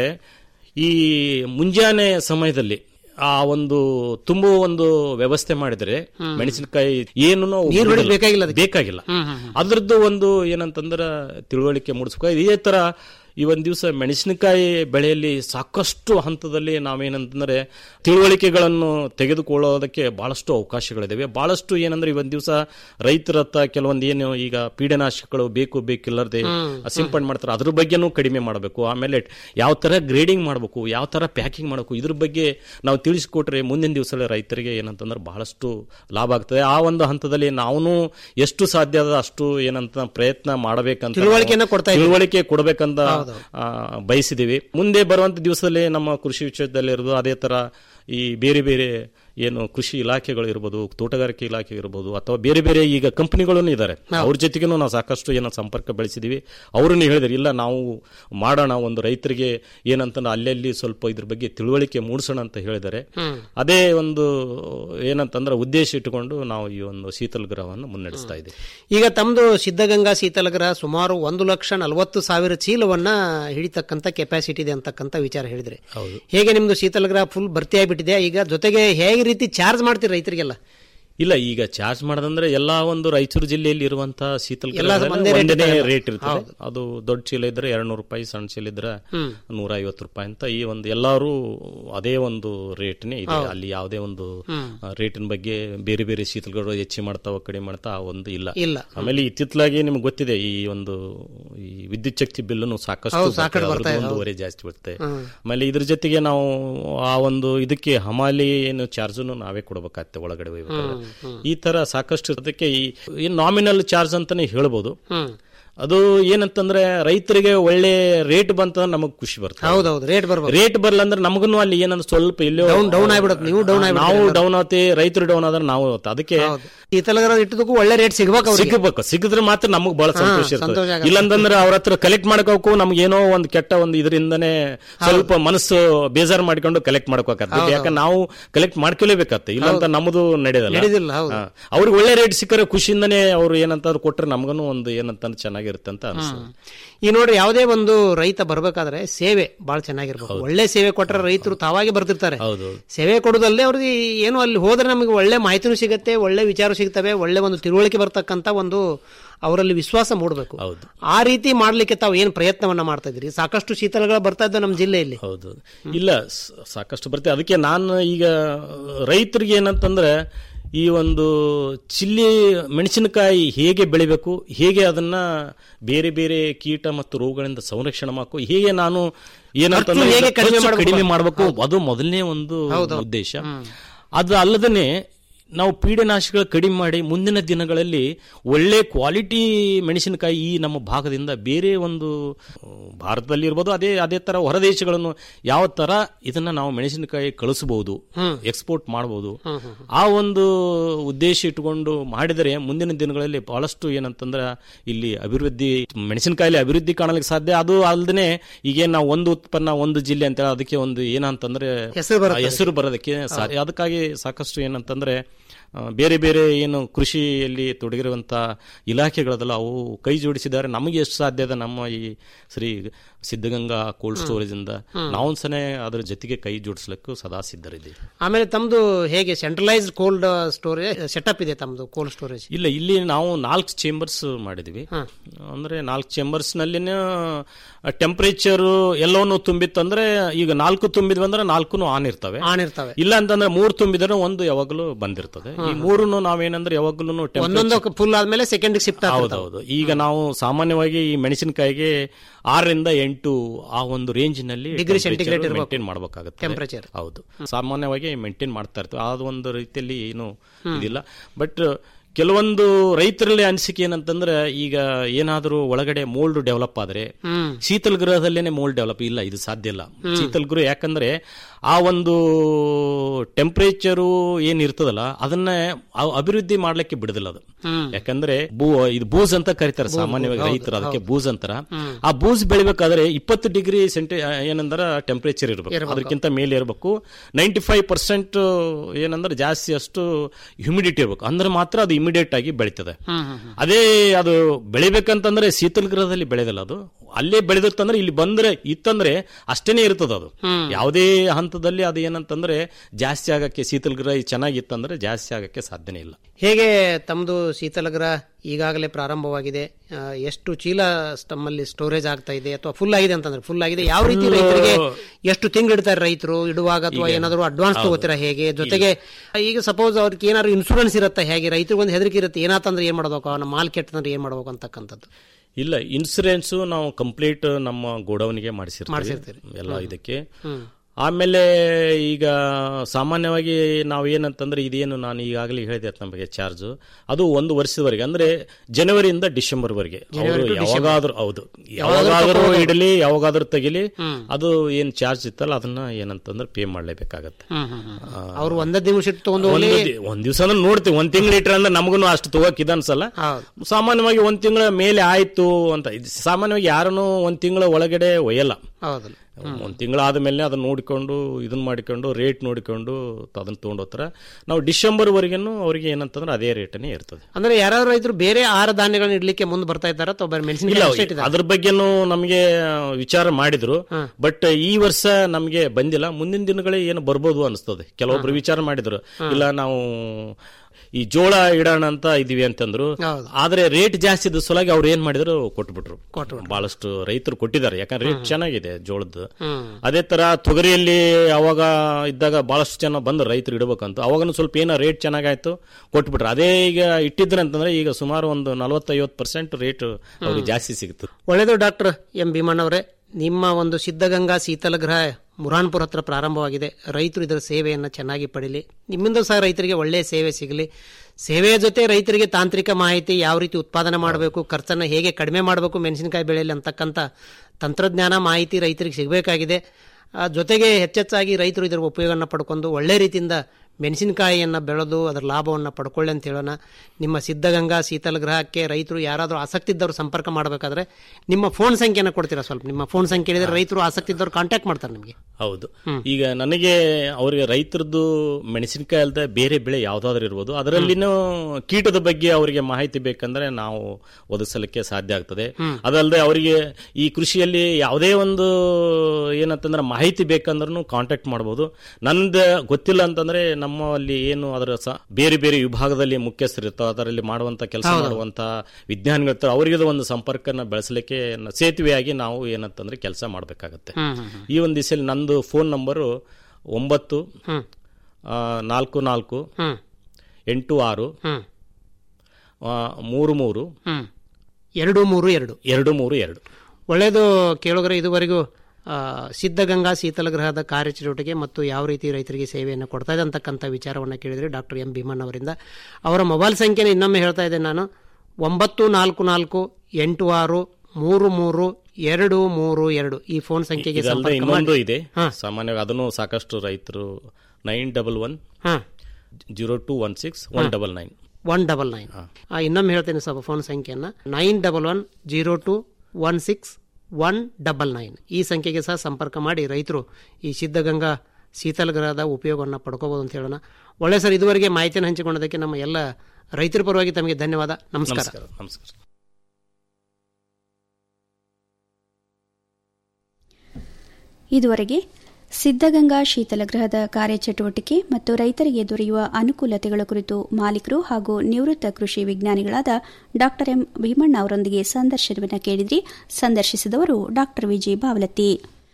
ಈ ಮುಂಜಾನೆ ಸಮಯದಲ್ಲಿ ಆ ಒಂದು ತುಂಬುವ ಒಂದು ವ್ಯವಸ್ಥೆ ಮಾಡಿದ್ರೆ ಮೆಣಸಿನಕಾಯಿ ಏನು ನೀರು ಹೊಡೆಯೋದು ಬೇಕಾಗಿಲ್ಲ ಅದಕ್ಕೆ. ಬೇಕಾಗಿಲ್ಲ ಅದ್ರದ್ದು ಒಂದು ಏನಂತಂದ್ರ ತಿಳುವಳಿಕೆ ಮೂಡಿಸ್ಬೇಕು ಇದೇ ತರ ಈ ಒಂದ್ ದಿವಸ ಮೆಣಸಿನಕಾಯಿ ಬೆಳೆಯಲ್ಲಿ ಸಾಕಷ್ಟು ಹಂತದಲ್ಲಿ ನಾವೇನಂತಂದ್ರೆ ತಿಳುವಳಿಕೆಗಳನ್ನು ತೆಗೆದುಕೊಳ್ಳೋದಕ್ಕೆ ಬಹಳಷ್ಟು ಅವಕಾಶಗಳಿದಾವೆ ಬಹಳಷ್ಟು ಏನಂದ್ರೆ ಇವನ್ ದಿವಸ ರೈತರ ಹತ್ರ ಕೆಲವೊಂದು ಏನು ಈಗ ಪೀಡನಾಶಕಗಳು ಬೇಕು ಬೇಕಿಲ್ಲದೆ ಸಿಂಪಡಣೆ ಮಾಡ್ತಾರೆ ಅದ್ರ ಬಗ್ಗೆನೂ ಕಡಿಮೆ ಮಾಡಬೇಕು ಆಮೇಲೆ ಯಾವ ತರ ಗ್ರೇಡಿಂಗ್ ಮಾಡಬೇಕು ಯಾವ ತರ ಪ್ಯಾಕಿಂಗ್ ಮಾಡಬೇಕು ಇದ್ರ ಬಗ್ಗೆ ನಾವು ತಿಳಿಸಿಕೊಟ್ರೆ ಮುಂದಿನ ದಿವಸ ರೈತರಿಗೆ ಏನಂತಂದ್ರೆ ಬಹಳಷ್ಟು ಲಾಭ ಆಗ್ತದೆ ಆ ಒಂದು ಹಂತದಲ್ಲಿ ನಾವು ಎಷ್ಟು ಸಾಧ್ಯ ಅದ ಅಷ್ಟು ಏನಂತ ಪ್ರಯತ್ನ ಮಾಡಬೇಕಂತ ತಿಳುವಳಿಕೆಯನ್ನ ಕೊಡ್ತಾ ಇದ್ದೀವಿ. ತಿಳುವಳಿಕೆ ಕೊಡಬೇಕಂತ ಆ, ಬಯಸಿದೀವಿ ಮುಂದೆ ಬರುವಂತ ದಿವಸದಲ್ಲಿ ನಮ್ಮ ಕೃಷಿ ವಿಷಯದಲ್ಲಿ ಇರೋದು ಅದೇ ತರ ಈ ಬೇರೆ ಬೇರೆ ಏನು ಕೃಷಿ ಇಲಾಖೆಗಳು ಇರ್ಬೋದು ತೋಟಗಾರಿಕೆ ಇಲಾಖೆ ಇರ್ಬೋದು ಅಥವಾ ಬೇರೆ ಬೇರೆ ಈಗ ಕಂಪನಿಗಳೂ ಇದ್ದಾರೆ ಅವ್ರ ಜೊತೆಗೂ ನಾವು ಸಾಕಷ್ಟು ಏನೋ ಸಂಪರ್ಕ ಬೆಳೆಸಿದೀವಿ ಅವರನ್ನು ಹೇಳಿದ್ರು ಇಲ್ಲ ನಾವು ಮಾಡೋಣ ಒಂದು ರೈತರಿಗೆ ಏನಂತ ಅಲ್ಲಲ್ಲಿ ಸ್ವಲ್ಪ ಇದ್ರ ಬಗ್ಗೆ ತಿಳುವಳಿಕೆ ಮೂಡಿಸೋಣ ಅಂತ ಹೇಳಿದ್ದಾರೆ ಅದೇ ಒಂದು ಏನಂತಂದ್ರೆ ಉದ್ದೇಶ ಇಟ್ಟುಕೊಂಡು ನಾವು ಈ ಒಂದು ಶೀತಲ ಗೃಹವನ್ನು ಮುನ್ನಡೆಸ್ತಾ ಇದ್ದೀವಿ ಈಗ ತಮ್ದು ಸಿದ್ಧಗಂಗಾ ಶೀತಲಗ್ರಹ ಸುಮಾರು ಒಂದು ಲಕ್ಷ ನಲವತ್ತು ಸಾವಿರ ಚೀಲವನ್ನ ಹಿಡಿತಕ್ಕಂತ ಕೆಪಾಸಿಟಿ ಇದೆ ಅಂತಕ್ಕಂತ ವಿಚಾರ ಹೇಳಿದ್ರೆ ಹೇಗೆ ನಿಮ್ದು ಶೀತಲಗ್ರಹ ಫುಲ್ ಭರ್ತಿ ಆಗಿಬಿಟ್ಟಿದೆ ಈಗ ಜೊತೆಗೆ ಹೇಗೆ ರೀತಿ ಚಾರ್ಜ್ ಮಾಡ್ತೀರಿ ರೈತರಿಗೆಲ್ಲ ಇಲ್ಲ ಈಗ ಚಾರ್ಜ್ ಮಾಡೋದಂದ್ರೆ ಎಲ್ಲಾ ಒಂದು ರಾಯಚೂರು ಜಿಲ್ಲೆಯಲ್ಲಿ ಇರುವಂತಹ ಶೀತಲ ಎಲ್ಲ ಒಂದೇ rate ಒಂದೇ ಇರ್ತದೆ. ರೇಟ್ ಇರ್ತದೆ ಅದು ದೊಡ್ಡ ಚೀಲ ಇದ್ರೆ ಎರಡ್ನೂರು ರೂಪಾಯಿ ಸಣ್ಣ ಚೀಲ ಇದ್ರೆ ನೂರ ಐವತ್ತು ರೂಪಾಯಿ ಅಂತ ಈ ಒಂದು ಎಲ್ಲಾರು ಅದೇ ಒಂದು ರೇಟ್ನೇ ಇದೆ ಅಲ್ಲಿ ಯಾವುದೇ ಒಂದು ರೇಟಿನ ಬಗ್ಗೆ ಬೇರೆ ಬೇರೆ ಶೀತಲಗಳು ಹೆಚ್ಚು ಮಾಡ್ತಾವ ಕಡಿಮೆ ಮಾಡ್ತಾ ಆ ಒಂದು ಇಲ್ಲ ಇಲ್ಲ. ಆಮೇಲೆ ಇತ್ತಿತ್ತಲಾಗಿ ನಿಮ್ಗೆ ಗೊತ್ತಿದೆ ಈ ಒಂದು ಈ ವಿದ್ಯುತ್ ಶಕ್ತಿ ಬಿಲ್ಲನ್ನು ಸಾಕಷ್ಟು ಹೌದು, ಸಾಕಷ್ಟು ಬರ್ತದೆ. ಬರ್ತಾ ಇದೆ, ಅದ್ರದ್ದು ಒಂದೂವರೆ ಜಾಸ್ತಿ ಬರುತ್ತೆ ಆಮೇಲೆ ಇದ್ರ ಜೊತೆಗೆ ನಾವು ಆ ಒಂದು ಇದಕ್ಕೆ ಹಮಾಲಿ ಏನು ಚಾರ್ಜನ್ನು ನಾವೇ ಕೊಡಬೇಕಾಗ್ತದೆ ಒಳಗಡೆ ಹೋಗ್ಬೇಕಾದ್ರೆ ಈ ತರ ಸಾಕಷ್ಟು ಅದಕ್ಕೆ ಈ ನಾಮಿನಲ್ ಚಾರ್ಜ್ ಅಂತಾನೆ ಹೇಳ್ಬೋದು ಅದು ಏನಂತಂದ್ರೆ ರೈತರಿಗೆ ಒಳ್ಳೆ ರೇಟ್ ಬಂತಂದ್ರೆ ನಮಗ್ ಖುಷಿ ಬರ್ತದೆ ಹೌದೌದು ರೇಟ್ ಬರ್ಬೋದು ರೇಟ್ ಬರ್ಲ ಅಂದ್ರೆ ನಮಗೂ ಅಲ್ಲಿ ಏನಂದ್ರೆ ಸ್ವಲ್ಪ ಎಲ್ಲೋ Down- down ಆಗ್ಬಿಡುತ್ತೆ, ನೀವು down ಆಗ್ಬಿಡ್ತೀರಿ ನಾವು ಎಲ್ಲರೂ. ಡೌನ್ ಆತಿ ರೈತರು ಡೌನ್ ಆದ್ರೆ ನಾವು ಹೋಗ್ತಾ ಅದಕ್ಕೆ ಶೀತಲಗರ ಇಟ್ಟದಕ್ಕೂ ಒಳ್ಳೆ ರೇಟ್ ಸಿಗ್ಬೇಕು ಅವ್ರಿಗೆ ಸಿಗಬೇಕು ಸಿಕ್ಕಿದ್ರೆ ಮಾತ್ರ ನಮಗ್ ಬಹಳ ಹಾ, ಸಂತೋಷ ಸಂತೋಷ ಇರ್ತದೆ ಆಗತ್ತೆ. ಇಲ್ಲಂತಂದ್ರೆ ಅವ್ರ ಹತ್ರ ಕಲೆಕ್ಟ್ ಮಾಡ್ಕೋಕು ನಮ್ಗೆ ಏನೋ ಒಂದು ಕೆಟ್ಟ ಒಂದು ಇದರಿಂದನೇ ಸ್ವಲ್ಪ ಮನಸ್ಸು ಬೇಜಾರ್ ಮಾಡ್ಕೊಂಡು ಕಲೆಕ್ಟ್ ಮಾಡ್ಕೋಕತ್ತೆ ಹೌದು, ಯಾಕಂದ್ರೆ ನಾವು ಕಲೆಕ್ಟ್ ಮಾಡ್ಕೊಲೇಬೇಕತ್ತೆ ಇಲ್ಲಂತ ನಮ್ಮದು ನಡೆಯೋದಲ್ಲ ನಡೆಯೋದಿಲ್ಲ, ಹೌದು. ಹಾ. ಅವ್ರಿಗೆ ಒಳ್ಳೆ ರೇಟ್ ಸಿಕ್ಕರೆ ಖುಷಿಯಿಂದನೇ ಅವ್ರು ಏನಂತಾದ್ರು ಕೊಟ್ರೆ ನಮಗೂ ಒಂದು ಏನಂತ ಚೆನ್ನಾಗಿರುತ್ತೆ ಅಂತ ಅನ್ಸುತ್ತೆ ಈ ನೋಡ್ರಿ ಯಾವುದೇ ಒಂದು ರೈತ ಬರ್ಬೇಕಾದ್ರೆ ಸೇವೆ ಬಹಳ ಚೆನ್ನಾಗಿರ್ಬೇಕು ಒಳ್ಳೆ ಸೇವೆ ಕೊಟ್ಟರೆ ರೈತರು ತಾವಾಗಿ ಬರ್ತಿರ್ತಾರೆ ಹೌದು ಸೇವೆ ಕೊಡೋದಲ್ಲೇ ಅವ್ರಿಗೆ ಏನು ಅಲ್ಲಿ ಹೋದ್ರೆ ನಮಗೆ ಒಳ್ಳೆ ಮಾಹಿತಿನೂ ಸಿಗುತ್ತೆ ಒಳ್ಳೆ ವಿಚಾರ ಸಿಗ್ತವೆ ಒಳ್ಳೆ ಒಂದು ತಿಳುವಳಿಕೆ ಬರ್ತಕ್ಕಂಥ ಒಂದು ಅವರಲ್ಲಿ ವಿಶ್ವಾಸ ಮೂಡಬೇಕು ಹೌದು ಆ ರೀತಿ ಮಾಡ್ಲಿಕ್ಕೆ ತಾವು ಏನು ಪ್ರಯತ್ನವನ್ನ ಮಾಡ್ತಾ ಇದ್ರಿ ಸಾಕಷ್ಟು ಶೀತಲಗಳು ಬರ್ತಾ ಇದ್ದ ನಮ್ಮ ಜಿಲ್ಲೆಯಲ್ಲಿ ಹೌದು ಇಲ್ಲ ಸ- ಸಾಕಷ್ಟು ಬರ್ತೇವೆ ಅದಕ್ಕೆ ನಾನು ಈಗ ರೈತರಿಗೆ ಏನಂತಂದ್ರೆ ಈ ಒಂದು ಚಿಲ್ಲಿ ಮೆಣಸಿನಕಾಯಿ ಹೇಗೆ ಬೆಳಿಬೇಕು ಹೇಗೆ ಅದನ್ನ ಬೇರೆ ಬೇರೆ ಕೀಟ ಮತ್ತು ರೋಗಗಳಿಂದ ಸಂರಕ್ಷಣೆ ಮಾಡಬೇಕು ಹೇಗೆ ನಾನು ಏನಂತಂದ್ರೆ ಖರ್ಚು ಹೇಗೆ ಈಗ ಕಡಿಮೆ ಖರ್ಚು ಮಾಡ್ಬೇಕು? ಕಡಿಮೆ ಮಾಡಬೇಕು ಅದು ಮೊದಲನೇ ಒಂದು ಉದ್ದೇಶ ಅದು ಅಲ್ಲದೇ ನಾವು ಪೀಡನಾಶಕಗಳು ಕಡಿಮೆ ಮಾಡಿ ಮುಂದಿನ ದಿನಗಳಲ್ಲಿ ಒಳ್ಳೆ ಕ್ವಾಲಿಟಿ ಮೆಣಸಿನಕಾಯಿ ಈ ನಮ್ಮ ಭಾಗದಿಂದ ಬೇರೆ ಒಂದು ಆ, ಭಾರತದಲ್ಲಿ ಇರ್ಬೋದು ಅದೇ ಅದೇ ತರ ಹೊರ ದೇಶಗಳನ್ನು ಯಾವ ತರ ಇದನ್ನ ನಾವು ಮೆಣಸಿನಕಾಯಿ ಕಳಿಸಬಹುದು ಎಕ್ಸ್ಪೋರ್ಟ್ ಮಾಡಬಹುದು ಆ ಒಂದು ಉದ್ದೇಶ ಇಟ್ಟುಕೊಂಡು ಮಾಡಿದರೆ ಮುಂದಿನ ದಿನಗಳಲ್ಲಿ ಬಹಳಷ್ಟು ಏನಂತಂದ್ರೆ ಇಲ್ಲಿ ಅಭಿವೃದ್ಧಿ ಮೆಣಸಿನಕಾಯಲ್ಲಿ ಅಭಿವೃದ್ಧಿ ಕಾಣಲಿಕ್ಕೆ ಸಾಧ್ಯ ಅದು ಅಲ್ಲದೆ ಈಗೇನ್ ನಾವು ಒಂದು ಉತ್ಪನ್ನ ಒಂದು ಜಿಲ್ಲೆ ಅಂತ ಅದಕ್ಕೆ ಒಂದು ಏನಂತಂದ್ರೆ ಹೆಸರು ಬರುತ್ತೆ ಆ ಹೆಸರು ಬರೋದಕ್ಕೆ ಸಾಧ್ಯ ಅದಕ್ಕಾಗಿ ಸಾಕಷ್ಟು ಏನಂತಂದ್ರೆ ಆ, ಬೇರೆ ಬೇರೆ ಏನು ಕೃಷಿಯಲ್ಲಿ ತೊಡಗಿರುವಂತ ಇಲಾಖೆಗಳದಲ್ಲ ಅವು ಕೈ ಜೋಡಿಸಿದ್ದಾರೆ ನಮಗೆ ಎಷ್ಟು ಸಾಧ್ಯ ಇದೆ ನಮ್ಮ ಈ ಶ್ರೀ ಸಿದ್ಧಗಂಗಾ ಕೋಲ್ಡ್ ಸ್ಟೋರೇಜ್ ಇಂದ ನಾವು ಸನೇ ಅದರ ಜೊತೆಗೆ ಕೈ ಜೋಡಿಸ್ಲಿಕ್ಕೂ ಸದಾ ಸಿದ್ಧರಿದ್ದೀವಿ ಆಮೇಲೆ ತಮ್ದು ಹೇಗೆ ಸೆಂಟ್ರಲೈಸ್ಡ್ ಕೋಲ್ಡ್ ಸ್ಟೋರೇಜ್ ಸೆಟಪ್ ಇದೆ ತಮ್ದು ಕೋಲ್ಡ್ ಸ್ಟೋರೇಜ್ ಇಲ್ಲ ಇಲ್ಲಿ ನಾವು ನಾಲ್ಕು ಚೇಂಬರ್ಸ್ ಮಾಡಿದ್ವಿ ಅಂದ್ರೆ ನಾಲ್ಕು ಚೇಂಬರ್ಸ್ ನಲ್ಲಿನ ಟೆಂಪರೇಚರ್ ಎಲ್ಲವನ್ನು ತುಂಬಿತ್ತಂದ್ರೆ ಈಗ ನಾಲ್ಕು ತುಂಬಿದ್ವಿ ಅಂದ್ರೆ ನಾಲ್ಕು ಆನ್ ಇರ್ತವೆ ಆನ್ ಇರ್ತವೆ ಇಲ್ಲ ಅಂತಂದ್ರೆ ಮೂರು ತುಂಬಿದ್ರೆ ಒಂದು ಯಾವಾಗಲೂ ಬಂದಿರ್ತದೆ ಈ ಮೂರನ್ನು ನಾವೇನಂದ್ರೆ ಯಾವಾಗಲೂ ಒಂದೊಂದು ಫುಲ್ ಆದ್ಮೇಲೆ ಸೆಕೆಂಡ್ ಶಿಫ್ಟ್ ಹೌದೌದು ಈಗ ನಾವು ಸಾಮಾನ್ಯವಾಗಿ ಈ ಮೆಣಸಿನಕಾಯಿಗೆ ಆರರಿಂದ ಎಂಟು ಆ ಒಂದು ರೇಂಜ್ ನಲ್ಲಿ Degree centigrade ಇರ್ಬೇಕು. ಮೇಂಟೈನ್ ಮಾಡಬೇಕಾಗುತ್ತೆ Temperature. ಹೌದು ಸಾಮಾನ್ಯವಾಗಿ ಮೇಂಟೈನ್ ಮಾಡ್ತಾ ಇರ್ತೀವಿ ಆ ಒಂದು ರೀತಿಯಲ್ಲಿ ಏನು ಇದಿಲ್ಲ ಬಟ್ ಕೆಲವೊಂದು ರೈತರಲ್ಲಿ ಅನಿಸಿಕೆ ಏನಂತಂದ್ರೆ ಈಗ ಏನಾದರೂ ಒಳಗಡೆ ಮೋಲ್ಡ್ ಡೆವಲಪ್ ಆದ್ರೆ ಶೀತಲ ಗೃಹದಲ್ಲೇನೆ ಮೋಲ್ಡ್ ಡೆವಲಪ್ ಇಲ್ಲ ಇದು ಸಾಧ್ಯ ಇಲ್ಲ ಶೀತಲ ಗೃಹ ಯಾಕಂದ್ರೆ ಆ ಒಂದು ಟೆಂಪರೇಚರು ಏನ್ ಇರ್ತದಲ್ಲ ಅದನ್ನ ಅವ್- ಅಭಿವೃದ್ಧಿ ಮಾಡ್ಲಿಕ್ಕೆ ಬಿಡುದಿಲ್ಲ ಅದು ಯಾಕಂದ್ರೆ ಬೂ ಇದು ಬೂಸ್ ಅಂತ ಕರೀತಾರೆ ಸಾಮಾನ್ಯವಾಗಿ ರೈತರು ಅದಕ್ಕೆ ಬೂಸ್ ಅಂತಾರ ಆ ಬೂಸ್ ಬೆಳಿಬೇಕಾದ್ರೆ ಇಪ್ಪತ್ತು ಡಿಗ್ರಿ ಸೆಂಟಿ ಏನಂದ್ರ ಟೆಂಪರೇಚರ್ ಇರಬೇಕು ಅದಕ್ಕಿಂತ ಮೇಲೆ ಇರಬೇಕು ನೈಂಟಿ ಫೈವ್ ಪರ್ಸೆಂಟ್ ಏನಂದ್ರೆ ಜಾಸ್ತಿ ಅಷ್ಟು ಹ್ಯುಮಿಡಿಟಿ ಇರಬೇಕು ಅಂದ್ರೆ ಮಾತ್ರ ಅದು ಇಮಿಡಿಯೇಟ್ ಆಗಿ ಬೆಳೀತದೆ ಅದೇ ಅದು ಬೆಳಿಬೇಕಂತಂದ್ರೆ ಶೀತಲ ಗೃಹದಲ್ಲಿ ಬೆಳೆದಲ್ಲ ಅದು ಅಲ್ಲೇ ಬೆಳೆದಿತ್ತಂದ್ರೆ ಇಲ್ಲಿ ಬಂದ್ರೆ ಇತ್ತಂದ್ರೆ ಅಷ್ಟೇನೆ ಇರ್ತದ ಅದು ಯಾವುದೇ ಹಂತದಲ್ಲಿ ಅದು ಏನಂತಂದ್ರೆ ಜಾಸ್ತಿ ಆಗಕ್ಕೆ ಶೀತಲ ಗೃಹ ಚೆನ್ನಾಗಿತ್ತಂದ್ರೆ ಜಾಸ್ತಿ ಆಗಕ್ಕೆ ಸಾಧ್ಯನೇ ಇಲ್ಲ ಹೇಗೆ ತಮ್ಮದು ಶೀತಲಗ್ರಹ ಈಗಾಗಲೇ ಪ್ರಾರಂಭವಾಗಿದೆ ಆ, ಎಷ್ಟು ಚೀಲ ತಮ್ಮಲ್ಲಿ ಸ್ಟೋರೇಜ್ ಆಗ್ತಾ ಇದೆ ಅಥವಾ ಫುಲ್ ಆಗಿದೆ ಅಂತಂದ್ರೆ ಫುಲ್ ಆಗಿದೆ ಯಾವ ರೀತಿ ರೈತರಿಗೆ ಎಷ್ಟು ತಿಂಗಳು ಇಡ್ತಾರೆ ರೈತರು ಇಡುವಾಗ ಅಥವಾ ಏನಾದರೂ ಅಡ್ವಾನ್ಸ್ ತಗೋತೀರಾ ಹೇಗೆ ಜೊತೆಗೆ ಈಗ ಸಪೋಸ್ ಅವ್ರಿಗೆ ಏನಾದ್ರು ಇನ್ಶೂರೆನ್ಸ್ ಇರುತ್ತೆ ಹೇಗೆ ರೈತರಿಗೆ ಒಂದು ಹೆದರಿಕೆ ಇರುತ್ತೆ ಏನಾತಂದ್ರೆ ಏನ್ ಮಾಡ್ಬೇಕು ಅವನ ಮಾಲ್ ಕೆಟ್ಟಂದ್ರೆ ಏನ್ ಮಾಡ್ಬೇಕು ಅಂತಕ್ಕಂಥದ್ದು ಇಲ್ಲ ಇನ್ಸೂರೆನ್ಸ್ ನಾವು ಕಂಪ್ಲೀಟ್ ನಮ್ಮ ಗೋಡೌನ್ಗೆ ಮಾಡ್ಸಿರ್ತೀರಿ. ಮಾಡಿಸಿರ್ತೀವಿ ಎಲ್ಲ ಇದಕ್ಕೆ ಆಮೇಲೆ ಈಗ ಸಾಮಾನ್ಯವಾಗಿ ನಾವು ಏನಂತಂದ್ರೆ ಇದೇನು ನಾನು ಈಗಾಗಲೇ ಹೇಳಿದೆ ನಮಗೆ ಚಾರ್ಜ್ ಅದು ಒಂದು ವರ್ಷದವರೆಗೆ ಅಂದ್ರೆ ಜನವರಿಯಿಂದ ಡಿಸೆಂಬರ್ ವರೆಗೆ ಅವರು ಯಾವಾಗಾದ್ರೂ ಹೌದು ಯಾವಾಗಾದ್ರೂ ಇಡಲಿ ಯಾವಾಗಾದ್ರೂ ತೆಗಿಲಿ ಅದು ಏನ್ ಚಾರ್ಜ್ ಇತ್ತಲ್ಲ ಅದನ್ನ ಏನಂತಂದ್ರೆ ಪೇ ಮಾಡ್ಲೇಬೇಕಾಗತ್ತೆ ಅವ್ರು ಒಂದೇ ದಿವಸ ಇಟ್ಟು ತಗೊಂಡು ಹೋಗ್ಲಿ ಒಂದು ದಿ- ಒಂದ್ ದಿವಸ ಅಂದ್ರೆ ನೋಡ್ತೀವಿ ಒಂದ್ ತಿಂಗಳು ಇಟ್ರೆ ಅಂದ್ರೆ ನಮಗೂ ಅಷ್ಟು ತಗೋಕ್ ಇದನ್ಸಲ್ಲ ಹೌದು. ಸಾಮಾನ್ಯವಾಗಿ ಒಂದ್ ತಿಂಗಳ ಮೇಲೆ ಆಯ್ತು ಅಂತ ಇದು ಸಾಮಾನ್ಯವಾಗಿ ಯಾರನ್ನು ಒಂದ್ ತಿಂಗಳ ಒಳಗಡೆ ಒಯ್ಯಲ್ಲ ಹೌದಲ್ಲ ಒಂದ್ ತಿಂಗಳ ಆದ್ಮೇಲೆ ಅದನ್ನ ನೋಡಿಕೊಂಡು ಇದನ್ನ ಮಾಡಿಕೊಂಡು ರೇಟ್ ನೋಡಿಕೊಂಡು ಅದನ್ನ ತಗೊಂಡ್ ಹೋಗ್ತಾರ ನಾವು ಡಿಸೆಂಬರ್ ವರೆಗೂ ಅವ್ರಿಗೆ ಏನಂತಂದ್ರೆ ಅದೇ ರೇಟನೇ ಇರ್ತದೆ ಅಂದ್ರೆ ಯಾರು ರೈತರು ಬೇರೆ ಆಹಾರ ಧಾನ್ಯಗಳನ್ನ ಇಡ್ಲಿಕ್ಕೆ ಮುಂದೆ ಬರ್ತಾ ಇದ್ದಾರಾ ಅಥವಾ ಬರೀ ಇಲ್ಲ ಮೆಣಸಿನಕಾಯಿ ಅಷ್ಟೇ ಇಟ್ಟಿದ್ದಾರಾ? ಅದ್ರ ಬಗ್ಗೆನೂ ನಮಗೆ ವಿಚಾರ ಮಾಡಿದ್ರು ಬಟ್ ಈ ವರ್ಷ ನಮಗೆ ಬಂದಿಲ್ಲ ಮುಂದಿನ ದಿನಗಳೇ ಏನು ಬರ್ಬೋದು ಅನಿಸ್ತದೆ ಕೆಲವೊಬ್ರು ವಿಚಾರ ಮಾಡಿದ್ರು ಇಲ್ಲ ನಾವು ಈ ಜೋಳ ಇಡೋಣ ಅಂತ ಇದೀವಿ ಅಂತಂದ್ರು ಹೌದು. ಆದ್ರೆ ರೇಟ್ ಜಾಸ್ತಿ ಇದ್ದ ಸಲುವಾಗಿ ಅವ್ರು ಏನ್ ಮಾಡಿದ್ರು ಕೊಟ್ಬಿಟ್ರು ಬಹಳಷ್ಟು ರೈತರು ಕೊಟ್ಟಿದ್ದಾರೆ ಯಾಕಂದ್ರೆ ರೇಟ್ ಚೆನ್ನಾಗಿದೆ ಜೋಳದ್ದು ಅದೇ ತರ ತೊಗರಿಯಲ್ಲಿ ಅವಾಗ ಇದ್ದಾಗ ಬಹಳಷ್ಟು ಜನ ಬಂದ್ರು ರೈತರು ಇಡಬೇಕಂತ ಅವಾಗನು ಸ್ವಲ್ಪ ಏನೋ ರೇಟ್ ಚೆನ್ನಾಗಾಯ್ತು ಕೊಟ್ಬಿಟ್ರು ಅದೇ ಈಗ ಇಟ್ಟಿದ್ರೆ ಅಂತಂದ್ರೆ ಈಗ ಸುಮಾರು ಒಂದು ನಲವತ್ತೈವತ್ತು ಪರ್ಸೆಂಟ್ ರೇಟ್ ಅವ್ರಿಗೆ ಜಾಸ್ತಿ ಸಿಗುತ್ತೆ ಒಳ್ಳೆಯದು ಡಾಕ್ಟರ್ ಎಂ ಭೀಮಣ್ಣವರೇ ನಿಮ್ಮ ಒಂದು ಸಿದ್ಧಗಂಗಾ ಶೀತಲಗೃಹ ಮುರಾನ್ಪುರ ಹತ್ರ ಪ್ರಾರಂಭವಾಗಿದೆ ರೈತರು ಇದರ ಸೇವೆಯನ್ನು ಚೆನ್ನಾಗಿ ಪಡೀಲಿ ನಿಮ್ಮಿಂದ ಸಹ ರೈತರಿಗೆ ಒಳ್ಳೆಯ ಸೇವೆ ಸಿಗಲಿ ಸೇವೆಯ ಜೊತೆ ರೈತರಿಗೆ ತಾಂತ್ರಿಕ ಮಾಹಿತಿ ಯಾವ ರೀತಿ ಉತ್ಪಾದನೆ ಮಾಡಬೇಕು ಖರ್ಚನ್ನು ಹೇಗೆ ಕಡಿಮೆ ಮಾಡಬೇಕು ಮೆಣಸಿನಕಾಯಿ ಬೆಳೆಯಲ್ಲಿ ಅಂತಕ್ಕಂಥ ತಂತ್ರಜ್ಞಾನ ಮಾಹಿತಿ ರೈತರಿಗೆ ಸಿಗಬೇಕಾಗಿದೆ ಆ, ಜೊತೆಗೆ ಹೆಚ್ಚೆಚ್ಚಾಗಿ ರೈತರು ಇದರ ಉಪಯೋಗವನ್ನು ಪಡ್ಕೊಂಡು ಒಳ್ಳೆ ರೀತಿಯಿಂದ ಮೆಣಸಿನಕಾಯಿಯನ್ನು ಬೆಳೆದು ಅದರ ಲಾಭವನ್ನು ಪಡ್ಕೊಳ್ಳಿ ಅಂತ ಹೇಳೋಣ ನಿಮ್ಮ ಸಿದ್ಧಗಂಗಾ ಶೀತಲ ಗೃಹಕ್ಕೆ ರೈತರು ಯಾರಾದರೂ ಆಸಕ್ತಿ ಇದ್ದವರು ಸಂಪರ್ಕ ಮಾಡಬೇಕಾದ್ರೆ ನಿಮ್ಮ ಫೋನ್ ಸಂಖ್ಯೆನ ಕೊಡ್ತೀರಾ ಸ್ವಲ್ಪ ನಿಮ್ಮ ಫೋನ್ ಸಂಖ್ಯೆ ಹೇಳಿದ್ರೆ ರೈತರು ಆಸಕ್ತಿ ಇದ್ದವರು ಕಾಂಟ್ಯಾಕ್ಟ್ ಮಾಡ್ತಾರೆ ನಿಮಗೆ ಹೌದು ಈಗ ನನಗೆ ಅವರಿಗೆ ರೈತರದ್ದು ಮೆಣಸಿನಕಾಯಿ ಅಲ್ಲದೆ ಬೇರೆ ಬೆಳೆ ಯಾವ್ದಾದ್ರು ಇರ್ಬೋದು ಅದರಲ್ಲಿನೂ ಕೀಟದ ಬಗ್ಗೆ ಅವರಿಗೆ ಮಾಹಿತಿ ಬೇಕಂದ್ರೆ ನಾವು ಒದಗಿಸಲಿಕ್ಕೆ ಸಾಧ್ಯ ಆಗ್ತದೆ ಅದಲ್ಲದೆ ಅವರಿಗೆ ಈ ಕೃಷಿಯಲ್ಲಿ ಯಾವುದೇ ಒಂದು ಏನಂತಂದ್ರೆ ಮಾಹಿತಿ ಬೇಕಂದ್ರೂ ಕಾಂಟ್ಯಾಕ್ಟ್ ಮಾಡಬಹುದು ನಂದು ಗೊತ್ತಿಲ್ಲ ಅಂತಂದ್ರೆ ನಮ್ಮಲ್ಲಿ ಏನು ಅದರ ಸ- ಬೇರೆ ಬೇರೆ ವಿಭಾಗದಲ್ಲಿ ಮುಖ್ಯಸ್ಥರು ಇರ್ತಾವೆ ಅದರಲ್ಲಿ ಮಾಡುವಂತ ಕೆಲಸ ಮಾಡುವಂತ ವಿಜ್ಞಾನಿಗಳು ಇರ್ತಾರೆ ಅವರಿಗೆ ಒಂದು ಸಂಪರ್ಕನ ಬೆಳೆಸಲಿಕ್ಕೆ ನ- ಸೇತುವೆಯಾಗಿ ನಾವು ಏನಂತಂದ್ರೆ ಕೆಲಸ ಮಾಡಬೇಕಾಗತ್ತೆ ಈ ಒಂದು ದಿಸೆಯಲ್ಲಿ ನಂದು ಫೋನ್ ನಂಬರು ಒಂಬತ್ತು ಆ, ನಾಲ್ಕು ನಾಲ್ಕು ಎಂಟು ಆರು ಆ, ಮೂರು ಮೂರು ಹ್ಮ್ ಎರಡು ಮೂರು ಎರಡು ಎರಡು ಮೂರು ಎರಡು ಒಳ್ಳೆಯದು ಕೇಳುಗರೆ ಇದುವರೆಗೂ ಆ, ಸಿದ್ಧಗಂಗಾ ಶೀತಲಗೃಹದ ಕಾರ್ಯಚಟುವಟಿಕೆ ಮತ್ತು ಯಾವ ರೀತಿ ರೈತರಿಗೆ ಸೇವೆಯನ್ನು ಕೊಡ್ತಾ ಇದೆ ಅಂತಕ್ಕಂಥ ವಿಚಾರವನ್ನು ಕೇಳಿದರೆ ಡಾಕ್ಟರ್ ಎಂ ಭೀಮಣ್ಣ ಅವರಿಂದ ಅವರ ಮೊಬೈಲ್ ಸಂಖ್ಯೆನ ಇನ್ನೊಮ್ಮೆ ಹೇಳ್ತಾ ಇದ್ದೇನೆ ನಾನು ಒಂಬತ್ತು ನಾಲ್ಕು ನಾಲ್ಕು ಎಂಟು ಆರು ಮೂರು ಮೂರು ಎರಡು ಮೂರು ಎರಡು ಈ ಫೋನ್ ಸಂಖ್ಯೆಗೆ ಇದಲ್ಲದೆ ಸಂಪರ್ಕ ಇನ್ನೊಂದು ಮಾಡಿ ಇದೆ ಸಾಮಾನ್ಯವಾಗಿ ಅದನ್ನು ಸಾಕಷ್ಟು ರೈತರು ನೈನ್ ಡಬಲ್ ಒನ್ ಹಾ zero two one six one double nine one double nine ಇನ್ನೊಮ್ಮೆ ಹೇಳ್ತೇನೆ ಸ್ವಲ್ಪ ಫೋನ್ ಸಂಖ್ಯೆಯನ್ನು nine double one zero two one six one double nine ಈ ಸಂಖ್ಯೆಗೆ ಸಹ ಸಂಪರ್ಕ ಮಾಡಿ ರೈತರು ಈ ಸಿದ್ಧಗಂಗಾ ಶೀತಲಗೃಹದ ಉಪಯೋಗವನ್ನು ಪಡ್ಕೋಬಹುದು ಅಂತ ಹೇಳೋಣ ಒಳ್ಳೆ ಸರ್ ಇದುವರೆಗೆ ಮಾಹಿತಿಯನ್ನು ಹಂಚಿಕೊಂಡದಕ್ಕೆ ನಮ್ಮ ಎಲ್ಲ ರೈತರ ಪರವಾಗಿ ತಮಗೆ ಧನ್ಯವಾದ ನಮಸ್ಕಾರ ನಮಸ್ಕಾರ ನಮಸ್ಕಾರ ಇದುವರೆಗೆ ಸಿದ್ಧಗಂಗಾ ಶೀತಲಗೃಹದ ಕಾರ್ಯಚಟುವಟಿಕೆ ಮತ್ತು ರೈತರಿಗೆ ದೊರೆಯುವ ಅನುಕೂಲತೆಗಳ ಕುರಿತು ಮಾಲೀಕರು ಹಾಗೂ ನಿವೃತ್ತ ಕೃಷಿ ವಿಜ್ಞಾನಿಗಳಾದ ಡಾ ಎಂ ಭೀಮಣ್ಣ ಅವರೊಂದಿಗೆ ಸಂದರ್ಶನವನ್ನು ಕೇಳಿದ್ರಿ ಸಂದರ್ಶಿಸಿದವರು ಡಾ ವಿಜಿ ಬಾವಲತ್ತಿ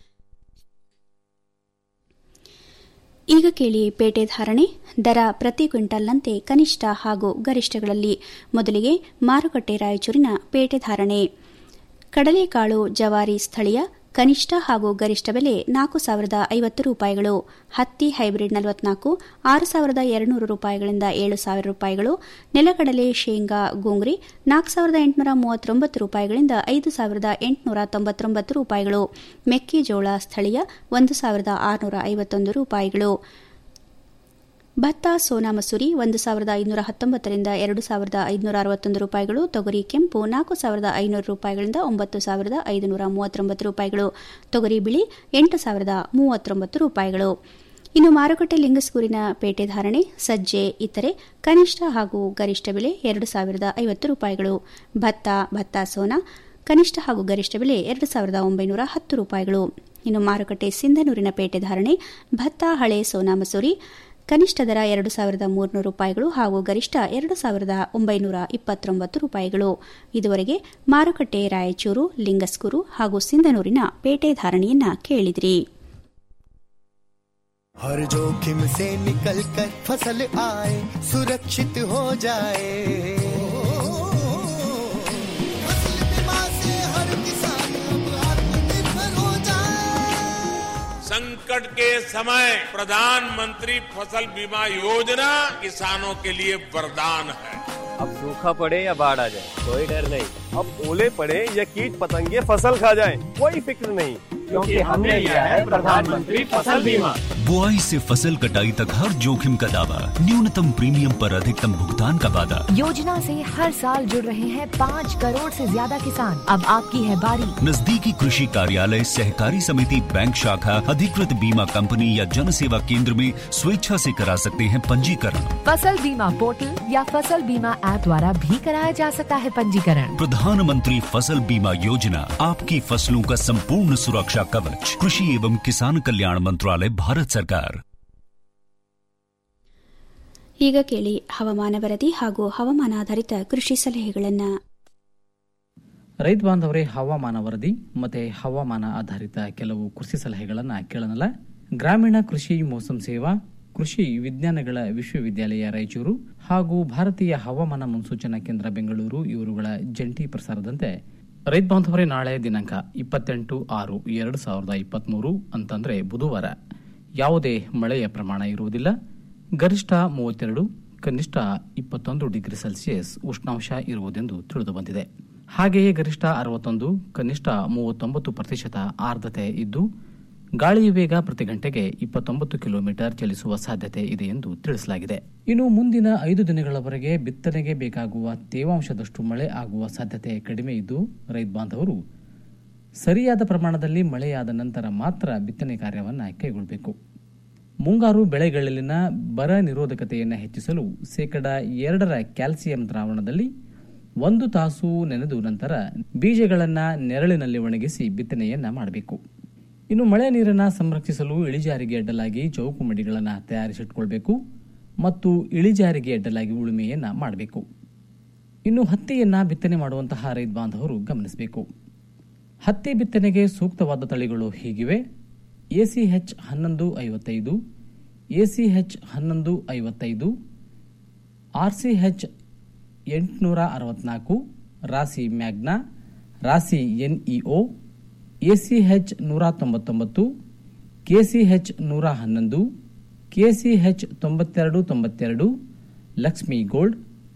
ಈಗ ಕೇಳಿ ಪೇಟೆ ಧಾರಣೆ ದರ ಪ್ರತಿ ಕ್ವಿಂಟಲ್ನಂತೆ ಕನಿಷ್ಠ ಹಾಗೂ ಗರಿಷ್ಠಗಳಲ್ಲಿ ಮೊದಲಿಗೆ ಮಾರುಕಟ್ಟೆ ರಾಯಚೂರಿನ ಪೇಟೆ ಧಾರಣೆ ಕಡಲೆಕಾಳು ಜವಾರಿ ಸ್ಥಳೀಯ ಕನಿಷ್ಠ ಹಾಗೂ ಗರಿಷ್ಠ ಬೆಲೆ ನಾಲ್ಕು ಸಾವಿರದ ಐವತ್ತು ರೂಪಾಯಿಗಳು ಹತ್ತಿ ಹೈಬ್ರಿಡ್ ನಲವತ್ನಾಲ್ಕು ಆರು ಸಾವಿರದ ಎರಡುನೂರು ರೂಪಾಯಿಗಳಿಂದ ಏಳು ಸಾವಿರ ರೂಪಾಯಿಗಳು ನೆಲಗಡಲೆ ಶೇಂಗಾ ಗೋಂಗ್ರಿ ನಾಲ್ಕು ಸಾವಿರದ ಎಂಟುನೂರ ಮೂವತ್ತೊಂಬತ್ತು ರೂಪಾಯಿಗಳಿಂದ ಐದು ಸಾವಿರದ ಎಂಟುನೂರ ತೊಂಬತ್ತೊಂಬತ್ತು ರೂಪಾಯಿಗಳು ಮೆಕ್ಕೆಜೋಳ ಸ್ಥಳೀಯ ಒಂದು ಸಾವಿರದ ಆರುನೂರ ಐವತ್ತೊಂದು ರೂಪಾಯಿಗಳು ಭತ್ತ ಸೋನಾ ಮಸೂರಿ ಒಂದು ಸಾವಿರದ ಐನೂರ ಹತ್ತೊಂಬತ್ತರಿಂದ ಎರಡು ಸಾವಿರದ ಐದುನೂರ ಅರವತ್ತೊಂದು ರೂಪಾಯಿಗಳು ತೊಗರಿ ಕೆಂಪು ನಾಲ್ಕು ಸಾವಿರದ ಐನೂರು ರೂಪಾಯಿಗಳಿಂದ ಒಂಬತ್ತು ಸಾವಿರದ ಐದುನೂರ ಮೂವತ್ತೊಂಬತ್ತು ರೂಪಾಯಿಗಳು ತೊಗರಿ ಬಿಳಿ ಎಂಟು ಸಾವಿರದ ಮೂವತ್ತೊಂಬತ್ತು ರೂಪಾಯಿಗಳು ಇನ್ನು ಮಾರುಕಟ್ಟೆ ಲಿಂಗಸ್ಕೂರಿನ ಪೇಟೆ ಧಾರಣೆ ಸಜ್ಜೆ ಇತರೆ ಕನಿಷ್ಠ ಹಾಗೂ ಗರಿಷ್ಠ ಬೆಲೆ ಎರಡು ಸಾವಿರದ ಐವತ್ತು ರೂಪಾಯಿಗಳು ಭತ್ತ ಭತ್ತ ಸೋನಾ ಕನಿಷ್ಠ ಹಾಗೂ ಗರಿಷ್ಠ ಬೆಲೆ ಎರಡು ಸಾವಿರದ ಒಂಬೈನೂರ ಹತ್ತು ರೂಪಾಯಿಗಳು ಇನ್ನು ಮಾರುಕಟ್ಟೆ ಸಿಂಧನೂರಿನ ಪೇಟೆ ಧಾರಣೆ ಭತ್ತ ಹಳೆ ಸೋನಾ ಮಸೂರಿ ಕನಿಷ್ಠ ದರ ಎರಡು ಸಾವಿರದ ಮೂರುನೂರು ರೂಪಾಯಿಗಳು ಹಾಗೂ ಗರಿಷ್ಠ ಎರಡು ಸಾವಿರದ ಒಂಬೈನೂರ ಇಪ್ಪತ್ತೊಂಬತ್ತು ರೂಪಾಯಿಗಳು ಇದುವರೆಗೆ ಮಾರುಕಟ್ಟೆ ರಾಯಚೂರು ಲಿಂಗಸ್ಕೂರು ಹಾಗೂ ಸಿಂಧನೂರಿನ ಪೇಟೆ ಧಾರಣೆಯನ್ನ ಕೇಳಿದಿರಿ हर जोखिम से निकल कर फसल आए सुरक्षित हो जाए फसल बीमा से हर किसान अब आत्मनिर्भर हो जाए संकट के समय प्रधानमंत्री फसल बीमा योजना किसानों के लिए वरदान है अब सूखा पड़े या बाढ़ आ जाए कोई डर नहीं अब ओले पड़े या कीट पतंगे फसल खा जाए कोई फिक्र नहीं क्योंकि हमने लिया है प्रधानमंत्री फसल बीमा बुआई से फसल कटाई तक हर जोखिम का दावा न्यूनतम प्रीमियम पर अधिकतम भुगतान का वादा योजना से हर साल जुड़ रहे हैं पाँच करोड़ से ज्यादा किसान अब आपकी है बारी नजदीकी कृषि कार्यालय सहकारी समिति बैंक शाखा अधिकृत बीमा कंपनी या जन सेवा केंद्र में स्वेच्छा से करा सकते हैं पंजीकरण फसल बीमा पोर्टल या फसल बीमा ऐप द्वारा भी कराया जा सकता है पंजीकरण प्रधानमंत्री फसल बीमा योजना आपकी फसलों का संपूर्ण सुरक्षा कवच कृषि एवं किसान कल्याण मंत्रालय भारत सरकार ಈಗ ಕೇಳಿ ಹವಾಮಾನ ವರದಿ ಹಾಗೂ ಹವಾಮಾನಾಧಾರಿತ ಕೃಷಿ ಸಲಹೆಗಳನ್ನು ರೈತ ಬಾಂಧವರೇ ಹವಾಮಾನ ವರದಿ ಮತ್ತೆ ಹವಾಮಾನ ಆಧಾರಿತ ಕೆಲವು ಕೃಷಿ ಸಲಹೆಗಳನ್ನು ಕೇಳೋಣಲ್ಲ ಗ್ರಾಮೀಣ ಕೃಷಿ ಮೋಸಂ ಸೇವಾ ಕೃಷಿ ವಿಜ್ಞಾನಗಳ ವಿಶ್ವವಿದ್ಯಾಲಯ ರಾಯಚೂರು ಹಾಗೂ ಭಾರತೀಯ ಹವಾಮಾನ ಮುನ್ಸೂಚನಾ ಕೇಂದ್ರ ಬೆಂಗಳೂರು ಇವರುಗಳ ಜಂಟಿ ಪ್ರಸಾರದಂತೆ ರೈತ ಬಾಂಧವರೇ ನಾಳೆ ದಿನಾಂಕ ಇಪ್ಪತ್ತೆಂಟು ಆರು ಎರಡು ಸಾವಿರದ ಇಪ್ಪತ್ತ್ಮೂರು ಅಂತಂದರೆ ಬುಧವಾರ ಯಾವುದೇ ಮಳೆಯ ಪ್ರಮಾಣ ಇರುವುದಿಲ್ಲ ಗರಿಷ್ಠ ಮೂವತ್ತೆರಡು ಕನಿಷ್ಠ ಇಪ್ಪತ್ತೊಂದು ಡಿಗ್ರಿ ಸೆಲ್ಸಿಯಸ್ ಉಷ್ಣಾಂಶ ಇರುವುದೆಂದು ತಿಳಿದುಬಂದಿದೆ ಹಾಗೆಯೇ ಗರಿಷ್ಠ ಅರವತ್ತೊಂದು ಕನಿಷ್ಠ ಮೂವತ್ತೊಂಬತ್ತು ಪ್ರತಿಶತ ಆರ್ದ್ರತೆ ಇದ್ದು ಗಾಳಿಯ ವೇಗ ಪ್ರತಿ ಗಂಟೆಗೆ ಇಪ್ಪತ್ತೊಂಬತ್ತು ಕಿಲೋಮೀಟರ್ ಚಲಿಸುವ ಸಾಧ್ಯತೆ ಇದೆ ಎಂದು ತಿಳಿಸಲಾಗಿದೆ ಇನ್ನು ಮುಂದಿನ ಐದು ದಿನಗಳವರೆಗೆ ಬಿತ್ತನೆಗೆ ಬೇಕಾಗುವ ತೇವಾಂಶದಷ್ಟು ಮಳೆ ಆಗುವ ಸಾಧ್ಯತೆ ಕಡಿಮೆ ಇದ್ದು ರೈತ ಬಾಂಧವರು ಸರಿಯಾದ ಪ್ರಮಾಣದಲ್ಲಿ ಮಳೆಯಾದ ನಂತರ ಮಾತ್ರ ಬಿತ್ತನೆ ಕಾರ್ಯವನ್ನು ಕೈಗೊಳ್ಳಬೇಕು ಮುಂಗಾರು ಬೆಳೆಗಳಲ್ಲಿನ ಬರ ನಿರೋಧಕತೆಯನ್ನು ಹೆಚ್ಚಿಸಲು ಶೇಕಡ ಎರಡರ ಕ್ಯಾಲ್ಸಿಯಂ ದ್ರಾವಣದಲ್ಲಿ ಒಂದು ತಾಸು ನೆನೆದು ನಂತರ ಬೀಜಗಳನ್ನು ನೆರಳಿನಲ್ಲಿ ಒಣಗಿಸಿ ಬಿತ್ತನೆಯನ್ನ ಮಾಡಬೇಕು ಇನ್ನು ಮಳೆ ನೀರನ್ನು ಸಂರಕ್ಷಿಸಲು ಇಳಿಜಾರಿಗೆ ಅಡ್ಡಲಾಗಿ ಚೌಕು ಮಡಿಗಳನ್ನು ತಯಾರಿಸಿಟ್ಕೊಳ್ಬೇಕು ಮತ್ತು ಇಳಿಜಾರಿಗೆ ಅಡ್ಡಲಾಗಿ ಉಳುಮೆಯನ್ನ ಮಾಡಬೇಕು ಇನ್ನು ಹತ್ತಿಯನ್ನ ಬಿತ್ತನೆ ಮಾಡುವಂತಹ ರೈತ ಬಾಂಧವರು ಗಮನಿಸಬೇಕು ಹತ್ತಿ ಬಿತ್ತನೆಗೆ ಸೂಕ್ತವಾದ ತಳಿಗಳು ಹೀಗಿವೆ ಎಸಿಎಚ್ ಹನ್ನೊಂದು ಐವತ್ತೈದು ಎಸಿಎಚ್ ಹನ್ನೊಂದು ಐವತ್ತೈದು ಆರ್ಸಿಎಚ್ ಎಂಟುನೂರ ಅರವತ್ನಾಲ್ಕು ರಾಸಿ ಮ್ಯಾಗ್ನಾ ರಾಸಿ ಎನ್ಇಒ ಎಸಿಎಚ್ ನೂರ ತೊಂಬತ್ತೊಂಬತ್ತು ಕೆಸಿಎಚ್ ನೂರ ಹನ್ನೊಂದು ಕೆಸಿಎಚ್ ತೊಂಬತ್ತೆರಡು ತೊಂಬತ್ತೆರಡು Lakshmi gold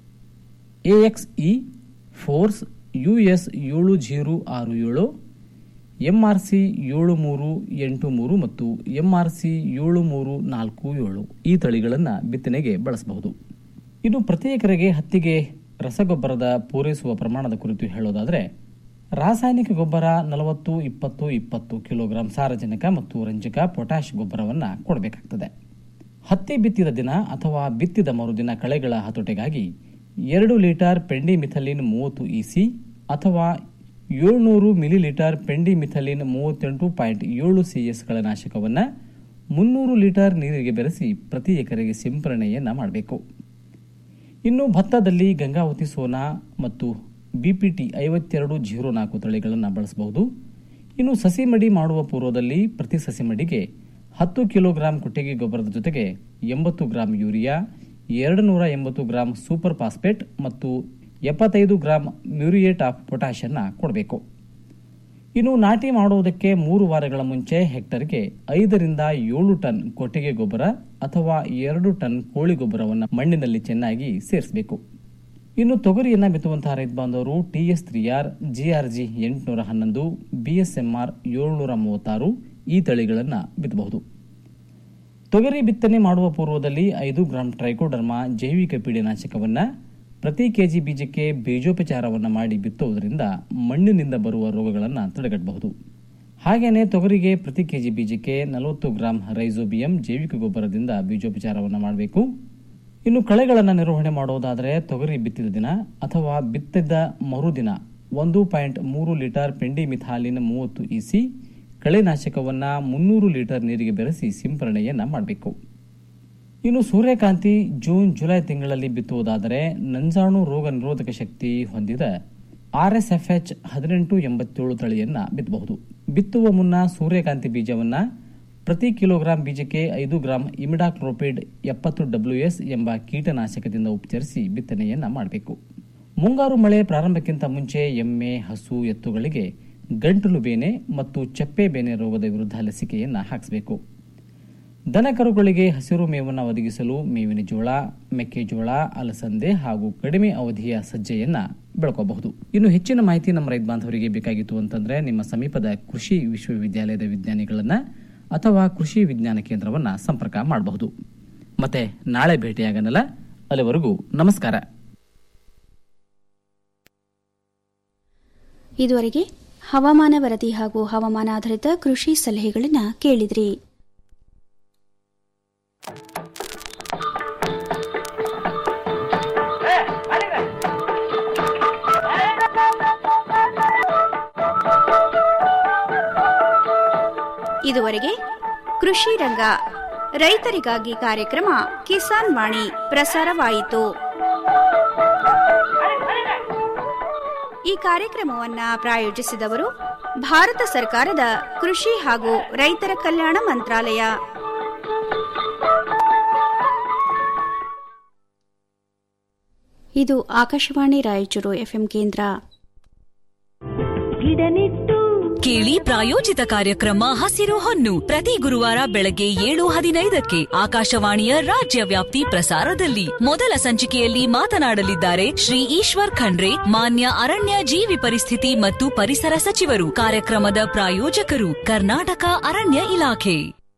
AXE force US ಏಳು ಜೀರೋ ಆರು ಏಳು ಎಂಆರ್ಸಿ ಏಳು ಮೂರು ಎಂಟು ಮೂರು ಮತ್ತು ಎಂಆರ್ಸಿ ಏಳು ಮೂರು ನಾಲ್ಕು ಏಳು ಈ ತಳಿಗಳನ್ನು ಬಿತ್ತನೆಗೆ ಬಳಸಬಹುದು ಇನ್ನು ಪ್ರತಿ ಎಕರೆಗೆ ಹತ್ತಿಗೆ ರಸಗೊಬ್ಬರದ ಪೂರೈಸುವ ಪ್ರಮಾಣದ ಕುರಿತು ಹೇಳೋದಾದರೆ ರಾಸಾಯನಿಕ ಗೊಬ್ಬರ ನಲವತ್ತು ಇಪ್ಪತ್ತು ಇಪ್ಪತ್ತು ಕಿಲೋಗ್ರಾಂ ಸಾರಜನಕ ಮತ್ತು ರಂಜಕ ಪೊಟ್ಯಾಶ್ ಗೊಬ್ಬರವನ್ನು ಕೊಡಬೇಕಾಗ್ತದೆ ಹತ್ತಿ ಬಿತ್ತಿದ ದಿನ ಅಥವಾ ಬಿತ್ತಿದ ಮರುದಿನ ಕಳೆಗಳ ಹತೋಟಿಗಾಗಿ ಎರಡು ಲೀಟರ್ ಪೆಂಡಿಮಿಥಲಿನ್ ಮೂವತ್ತು ಇಸಿ ಅಥವಾ ಏಳ್ನೂರು ಮಿಲಿಲೀಟರ್ ಪೆಂಡಿಮಿಥಲಿನ್ ಮೂವತ್ತೆಂಟು ಪಾಯಿಂಟ್ ಏಳು ಸಿಎಸ್ ನಾಶಕವನ್ನು ಮುನ್ನೂರು ಲೀಟರ್ ನೀರಿಗೆ ಬೆರೆಸಿ ಪ್ರತಿ ಎಕರೆಗೆ ಸಿಂಪರಣೆಯನ್ನ ಮಾಡಬೇಕು ಇನ್ನು ಭತ್ತದಲ್ಲಿ ಗಂಗಾವತಿ ಸೋನಾ ಮತ್ತು ಬಿಪಿಟಿ ಐವತ್ತೆರಡು ಜೀರೋ ನಾಲ್ಕು ತಳಿಗಳನ್ನು ಬಳಸಬಹುದು ಇನ್ನು ಸಸಿ ಮಡಿ ಮಾಡುವ ಪೂರ್ವದಲ್ಲಿ ಪ್ರತಿ ಸಸಿ ಮಡಿಗೆ ಹತ್ತು ಕಿಲೋಗ್ರಾಂ ಕೊಟ್ಟಿಗೆ ಗೊಬ್ಬರದ ಜೊತೆಗೆ ಎಂಬತ್ತು ಗ್ರಾಂ ಯೂರಿಯಾ ಎರಡು ನೂರ ಎಂಬತ್ತು ಗ್ರಾಂ ಸೂಪರ್ ಫಾಸ್ಫೇಟ್ ಮತ್ತು ಎಪ್ಪತ್ತೈದು ಗ್ರಾಂ ಮ್ಯೂರಿಯೇಟ್ ಆಫ್ ಪೊಟ್ಯಾಷ್ ಅನ್ನ ಕೊಡಬೇಕು ಇನ್ನು ನಾಟಿ ಮಾಡುವುದಕ್ಕೆ ಮೂರು ವಾರಗಳ ಮುಂಚೆ ಹೆಕ್ಟರ್ಗೆ ಐದರಿಂದ ಏಳು ಟನ್ ಕೊಟ್ಟಿಗೆ ಗೊಬ್ಬರ ಅಥವಾ ಎರಡು ಟನ್ ಕೋಳಿ ಗೊಬ್ಬರವನ್ನು ಮಣ್ಣಿನಲ್ಲಿ ಚೆನ್ನಾಗಿ ಸೇರಿಸಬೇಕು ಇನ್ನು ತೊಗರಿಯನ್ನ ಬಿತ್ತುವಂತಹ ರೈತ ಬಾಂಧವರು ಟಿಎಸ್ ತ್ರೀ ಆರ್ ಜಿಆರ್ಜಿ ಎಂಟುನೂರ ಹನ್ನೊಂದು ಬಿಎಸ್ಎಂಆರ್ ಏಳ್ನೂರ ಮೂವತ್ತಾರು ಈ ತಳಿಗಳನ್ನು ಬಿತ್ತಬಹುದು ತೊಗರಿ ಬಿತ್ತನೆ ಮಾಡುವ ಪೂರ್ವದಲ್ಲಿ ಐದು ಗ್ರಾಂ ಟ್ರೈಕೋಡರ್ಮಾ ಜೈವಿಕ ಪೀಡನಾಶಕವನ್ನು ಪ್ರತಿ ಕೆಜಿ ಬೀಜಕ್ಕೆ ಬೀಜೋಪಚಾರವನ್ನು ಮಾಡಿ ಬಿತ್ತುವುದರಿಂದ ಮಣ್ಣಿನಿಂದ ಬರುವ ರೋಗಗಳನ್ನು ತಡೆಗಟ್ಟಬಹುದು ಹಾಗೆಯೇ ತೊಗರಿಗೆ ಪ್ರತಿ ಕೆಜಿ ಬೀಜಕ್ಕೆ ನಲವತ್ತು ಗ್ರಾಂ ರೈಸೋಬಿಯಂ ಜೈವಿಕ ಗೊಬ್ಬರದಿಂದ ಬೀಜೋಪಚಾರವನ್ನು ಮಾಡಬೇಕು ಇನ್ನು ಕಳೆಗಳನ್ನು ನಿರ್ವಹಣೆ ಮಾಡುವುದಾದರೆ ತೊಗರಿ ಬಿತ್ತಿದ ದಿನ ಅಥವಾ ಬಿತ್ತಿದ ಮರುದಿನ ಒಂದು ಪಾಯಿಂಟ್ ಮೂರು ಲೀಟರ್ ಪೆಂಡಿಮಿಥಾಲಿನ್ ಮೂವತ್ತು ಇಸಿ ಕಳೆನಾಶಕವನ್ನು ಮುನ್ನೂರು ಲೀಟರ್ ನೀರಿಗೆ ಬೆರೆಸಿ ಸಿಂಪರಣೆಯನ್ನ ಮಾಡಬೇಕು ಇನ್ನು ಸೂರ್ಯಕಾಂತಿ ಜೂನ್ ಜುಲೈ ತಿಂಗಳಲ್ಲಿ ಬಿತ್ತುವುದಾದರೆ ನಂಜಾಣು ರೋಗ ನಿರೋಧಕ ಶಕ್ತಿ ಹೊಂದಿದ ಆರ್ಎಸ್ಎಫ್ಎಚ್ ಹದಿನೆಂಟು ಎಂಬತ್ತೇಳು ತಳಿಯನ್ನ ಬಿತ್ತಬಹುದು ಬಿತ್ತುವ ಮುನ್ನ ಸೂರ್ಯಕಾಂತಿ ಬೀಜವನ್ನ ಪ್ರತಿ ಕಿಲೋಗ್ರಾಂ ಬೀಜಕ್ಕೆ ಐದು ಗ್ರಾಂ ಇಮಿಡಾಕ್ಲೋಪಿಡ್ ಎಪ್ಪತ್ತು ಡಬ್ಲ್ಯೂಎಸ್ ಎಂಬ ಕೀಟನಾಶಕದಿಂದ ಉಪಚರಿಸಿ ಬಿತ್ತನೆಯನ್ನ ಮಾಡಬೇಕು ಮುಂಗಾರು ಮಳೆ ಪ್ರಾರಂಭಕ್ಕಿಂತ ಮುಂಚೆ ಎಮ್ಮೆ ಹಸು ಎತ್ತುಗಳಿಗೆ ಗಂಟಲು ಬೇನೆ ಮತ್ತು ಚಪ್ಪೆ ಬೇನೆ ರೋಗದ ವಿರುದ್ಧ ಲಸಿಕೆಯನ್ನ ಹಾಕಿಸಬೇಕು ದನಕರುಗಳಿಗೆ ಹಸಿರು ಮೇವನ್ನು ಒದಗಿಸಲು ಮೇವಿನ ಜೋಳ ಮೆಕ್ಕೆಜೋಳ ಅಲಸಂದೆ ಹಾಗೂ ಕಡಿಮೆ ಅವಧಿಯ ಸಜ್ಜೆಯನ್ನ ಬೆಳ್ಕೋಬಹುದು ಇನ್ನು ಹೆಚ್ಚಿನ ಮಾಹಿತಿ ನಮ್ಮ ರೈತ ಬಾಂಧವರಿಗೆ ಬೇಕಾಗಿತ್ತು ಅಂತಂದ್ರೆ ನಿಮ್ಮ ಸಮೀಪದ ಕೃಷಿ ವಿಶ್ವವಿದ್ಯಾಲಯದ ವಿಜ್ಞಾನಿಗಳನ್ನ ಅಥವಾ ಕೃಷಿ ವಿಜ್ಞಾನ ಕೇಂದ್ರವನ್ನ ಸಂಪರ್ಕ ಮಾಡಬಹುದು ಮತ್ತೆ ನಾಳೆ ಭೇಟಿಯಾಗನಲ್ಲ ಅಲ್ಲಿವರೆಗೂ ನಮಸ್ಕಾರ ಇದುವರೆಗೆ ಹವಾಮಾನ ವರದಿ ಹಾಗೂ ಹವಾಮಾನ ಆಧಾರಿತ ಕೃಷಿ ಸಲಹೆಗಳನ್ನು ಕೇಳಿದ್ರಿ ಇದುವರೆಗೆ ಕೃಷಿ ರಂಗ ರೈತರಿಗಾಗಿ ಕಾರ್ಯಕ್ರಮ ಕಿಸಾನ್ ವಾಣಿ ಪ್ರಸಾರವಾಯಿತು ಈ ಕಾರ್ಯಕ್ರಮವನ್ನ ಪ್ರಾಯೋಜಿಸಿದವರು ಭಾರತ ಸರ್ಕಾರದ ಕೃಷಿ ಹಾಗೂ ರೈತರ ಕಲ್ಯಾಣ ಮಂತ್ರಾಲಯ ಇದು ಆಕಾಶವಾಣಿ ರಾಯಚೂರು ಎಫ್ಎಂ ಕೇಂದ್ರ ಗಿಡ ನೆಟ್ಟು ಕೇಳಿ ಪ್ರಾಯೋಜಿತ ಕಾರ್ಯಕ್ರಮ ಹಸಿರು ಹೊನ್ನು ಪ್ರತಿ ಗುರುವಾರ ಬೆಳಗ್ಗೆ ಏಳು ಹದಿನೈದಕ್ಕೆ ಆಕಾಶವಾಣಿಯ ರಾಜ್ಯ ವ್ಯಾಪ್ತಿ ಪ್ರಸಾರದಲ್ಲಿ ಮೊದಲ ಸಂಚಿಕೆಯಲ್ಲಿ ಮಾತನಾಡಲಿದ್ದಾರೆ ಶ್ರೀ ಈಶ್ವರ್ ಖಂಡ್ರೆ ಮಾನ್ಯ ಅರಣ್ಯ ಜೀವಿ ಪರಿಸ್ಥಿತಿ ಮತ್ತು ಪರಿಸರ ಸಚಿವರು ಕಾರ್ಯಕ್ರಮದ ಪ್ರಾಯೋಜಕರು ಕರ್ನಾಟಕ ಅರಣ್ಯ ಇಲಾಖೆ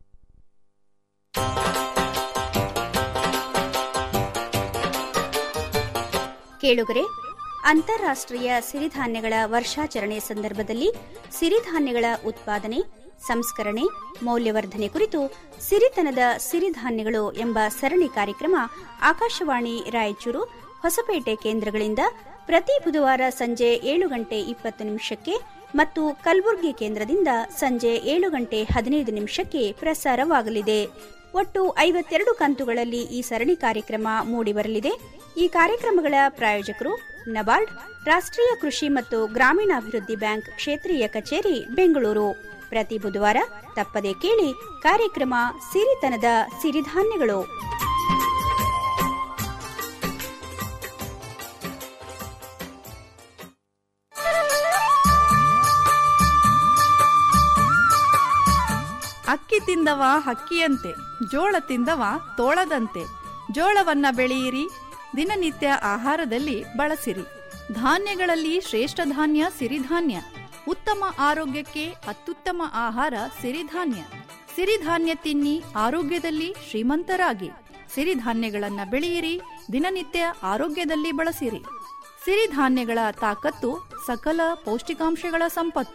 ಕೇಳುಗರೆ ಅಂತಾರಾಷ್ಟ್ರೀಯ ಸಿರಿಧಾನ್ಯಗಳ ವರ್ಷಾಚರಣೆ ಸಂದರ್ಭದಲ್ಲಿ ಸಿರಿಧಾನ್ಯಗಳ ಉತ್ಪಾದನೆ ಸಂಸ್ಕರಣೆ ಮೌಲ್ಯವರ್ಧನೆ ಕುರಿತು ಸಿರಿತನದ ಸಿರಿಧಾನ್ಯಗಳು ಎಂಬ ಸರಣಿ ಕಾರ್ಯಕ್ರಮ ಆಕಾಶವಾಣಿ ರಾಯಚೂರು ಹೊಸಪೇಟೆ ಕೇಂದ್ರಗಳಿಂದ ಪ್ರತಿ ಬುಧವಾರ ಸಂಜೆ ಏಳು ಗಂಟೆ ಇಪ್ಪತ್ತು ನಿಮಿಷಕ್ಕೆ ಮತ್ತು ಕಲಬುರಗಿ ಕೇಂದ್ರದಿಂದ ಸಂಜೆ ಏಳು ಗಂಟೆ ಹದಿನೈದು ನಿಮಿಷಕ್ಕೆ ಪ್ರಸಾರವಾಗಲಿದೆ ಒಟ್ಟು ಐವತ್ತೆರಡು ಕಂತುಗಳಲ್ಲಿ ಈ ಸರಣಿ ಕಾರ್ಯಕ್ರಮ ಮೂಡಿಬರಲಿದೆ ಈ ಕಾರ್ಯಕ್ರಮಗಳ ಪ್ರಾಯೋಜಕರು ನಬಾರ್ಡ್ ರಾಷ್ಟ್ರೀಯ ಕೃಷಿ ಮತ್ತು ಗ್ರಾಮೀಣಾಭಿವೃದ್ಧಿ ಬ್ಯಾಂಕ್ ಕ್ಷೇತ್ರೀಯ ಕಚೇರಿ ಬೆಂಗಳೂರು ಪ್ರತಿ ಬುಧವಾರ ತಪ್ಪದೆ ಕೇಳಿ ಕಾರ್ಯಕ್ರಮ ಸಿರಿತನದ ಸಿರಿಧಾನ್ಯಗಳು ಅಕ್ಕಿ ತಿಂದವ ಹಕ್ಕಿಯಂತೆ ಜೋಳ ತಿಂದವ ತೋಳದಂತೆ ಜೋಳವನ್ನ ಬೆಳೆಯಿರಿ ದಿನನಿತ್ಯ ಆಹಾರದಲ್ಲಿ ಬಳಸಿರಿ ಧಾನ್ಯಗಳಲ್ಲಿ ಶ್ರೇಷ್ಠ ಧಾನ್ಯ ಸಿರಿಧಾನ್ಯ ಉತ್ತಮ ಆರೋಗ್ಯಕ್ಕೆ ಅತ್ಯುತ್ತಮ ಆಹಾರ ಸಿರಿಧಾನ್ಯ ಸಿರಿಧಾನ್ಯ ತಿನ್ನಿ ಆರೋಗ್ಯದಲ್ಲಿ ಶ್ರೀಮಂತರಾಗಿ ಸಿರಿಧಾನ್ಯಗಳನ್ನ ಬೆಳೆಯಿರಿ ದಿನನಿತ್ಯ ಆರೋಗ್ಯದಲ್ಲಿ ಬಳಸಿರಿ ಸಿರಿಧಾನ್ಯಗಳ ತಾಕತ್ತು ಸಕಲ ಪೌಷ್ಟಿಕಾಂಶಗಳ ಸಂಪತ್ತು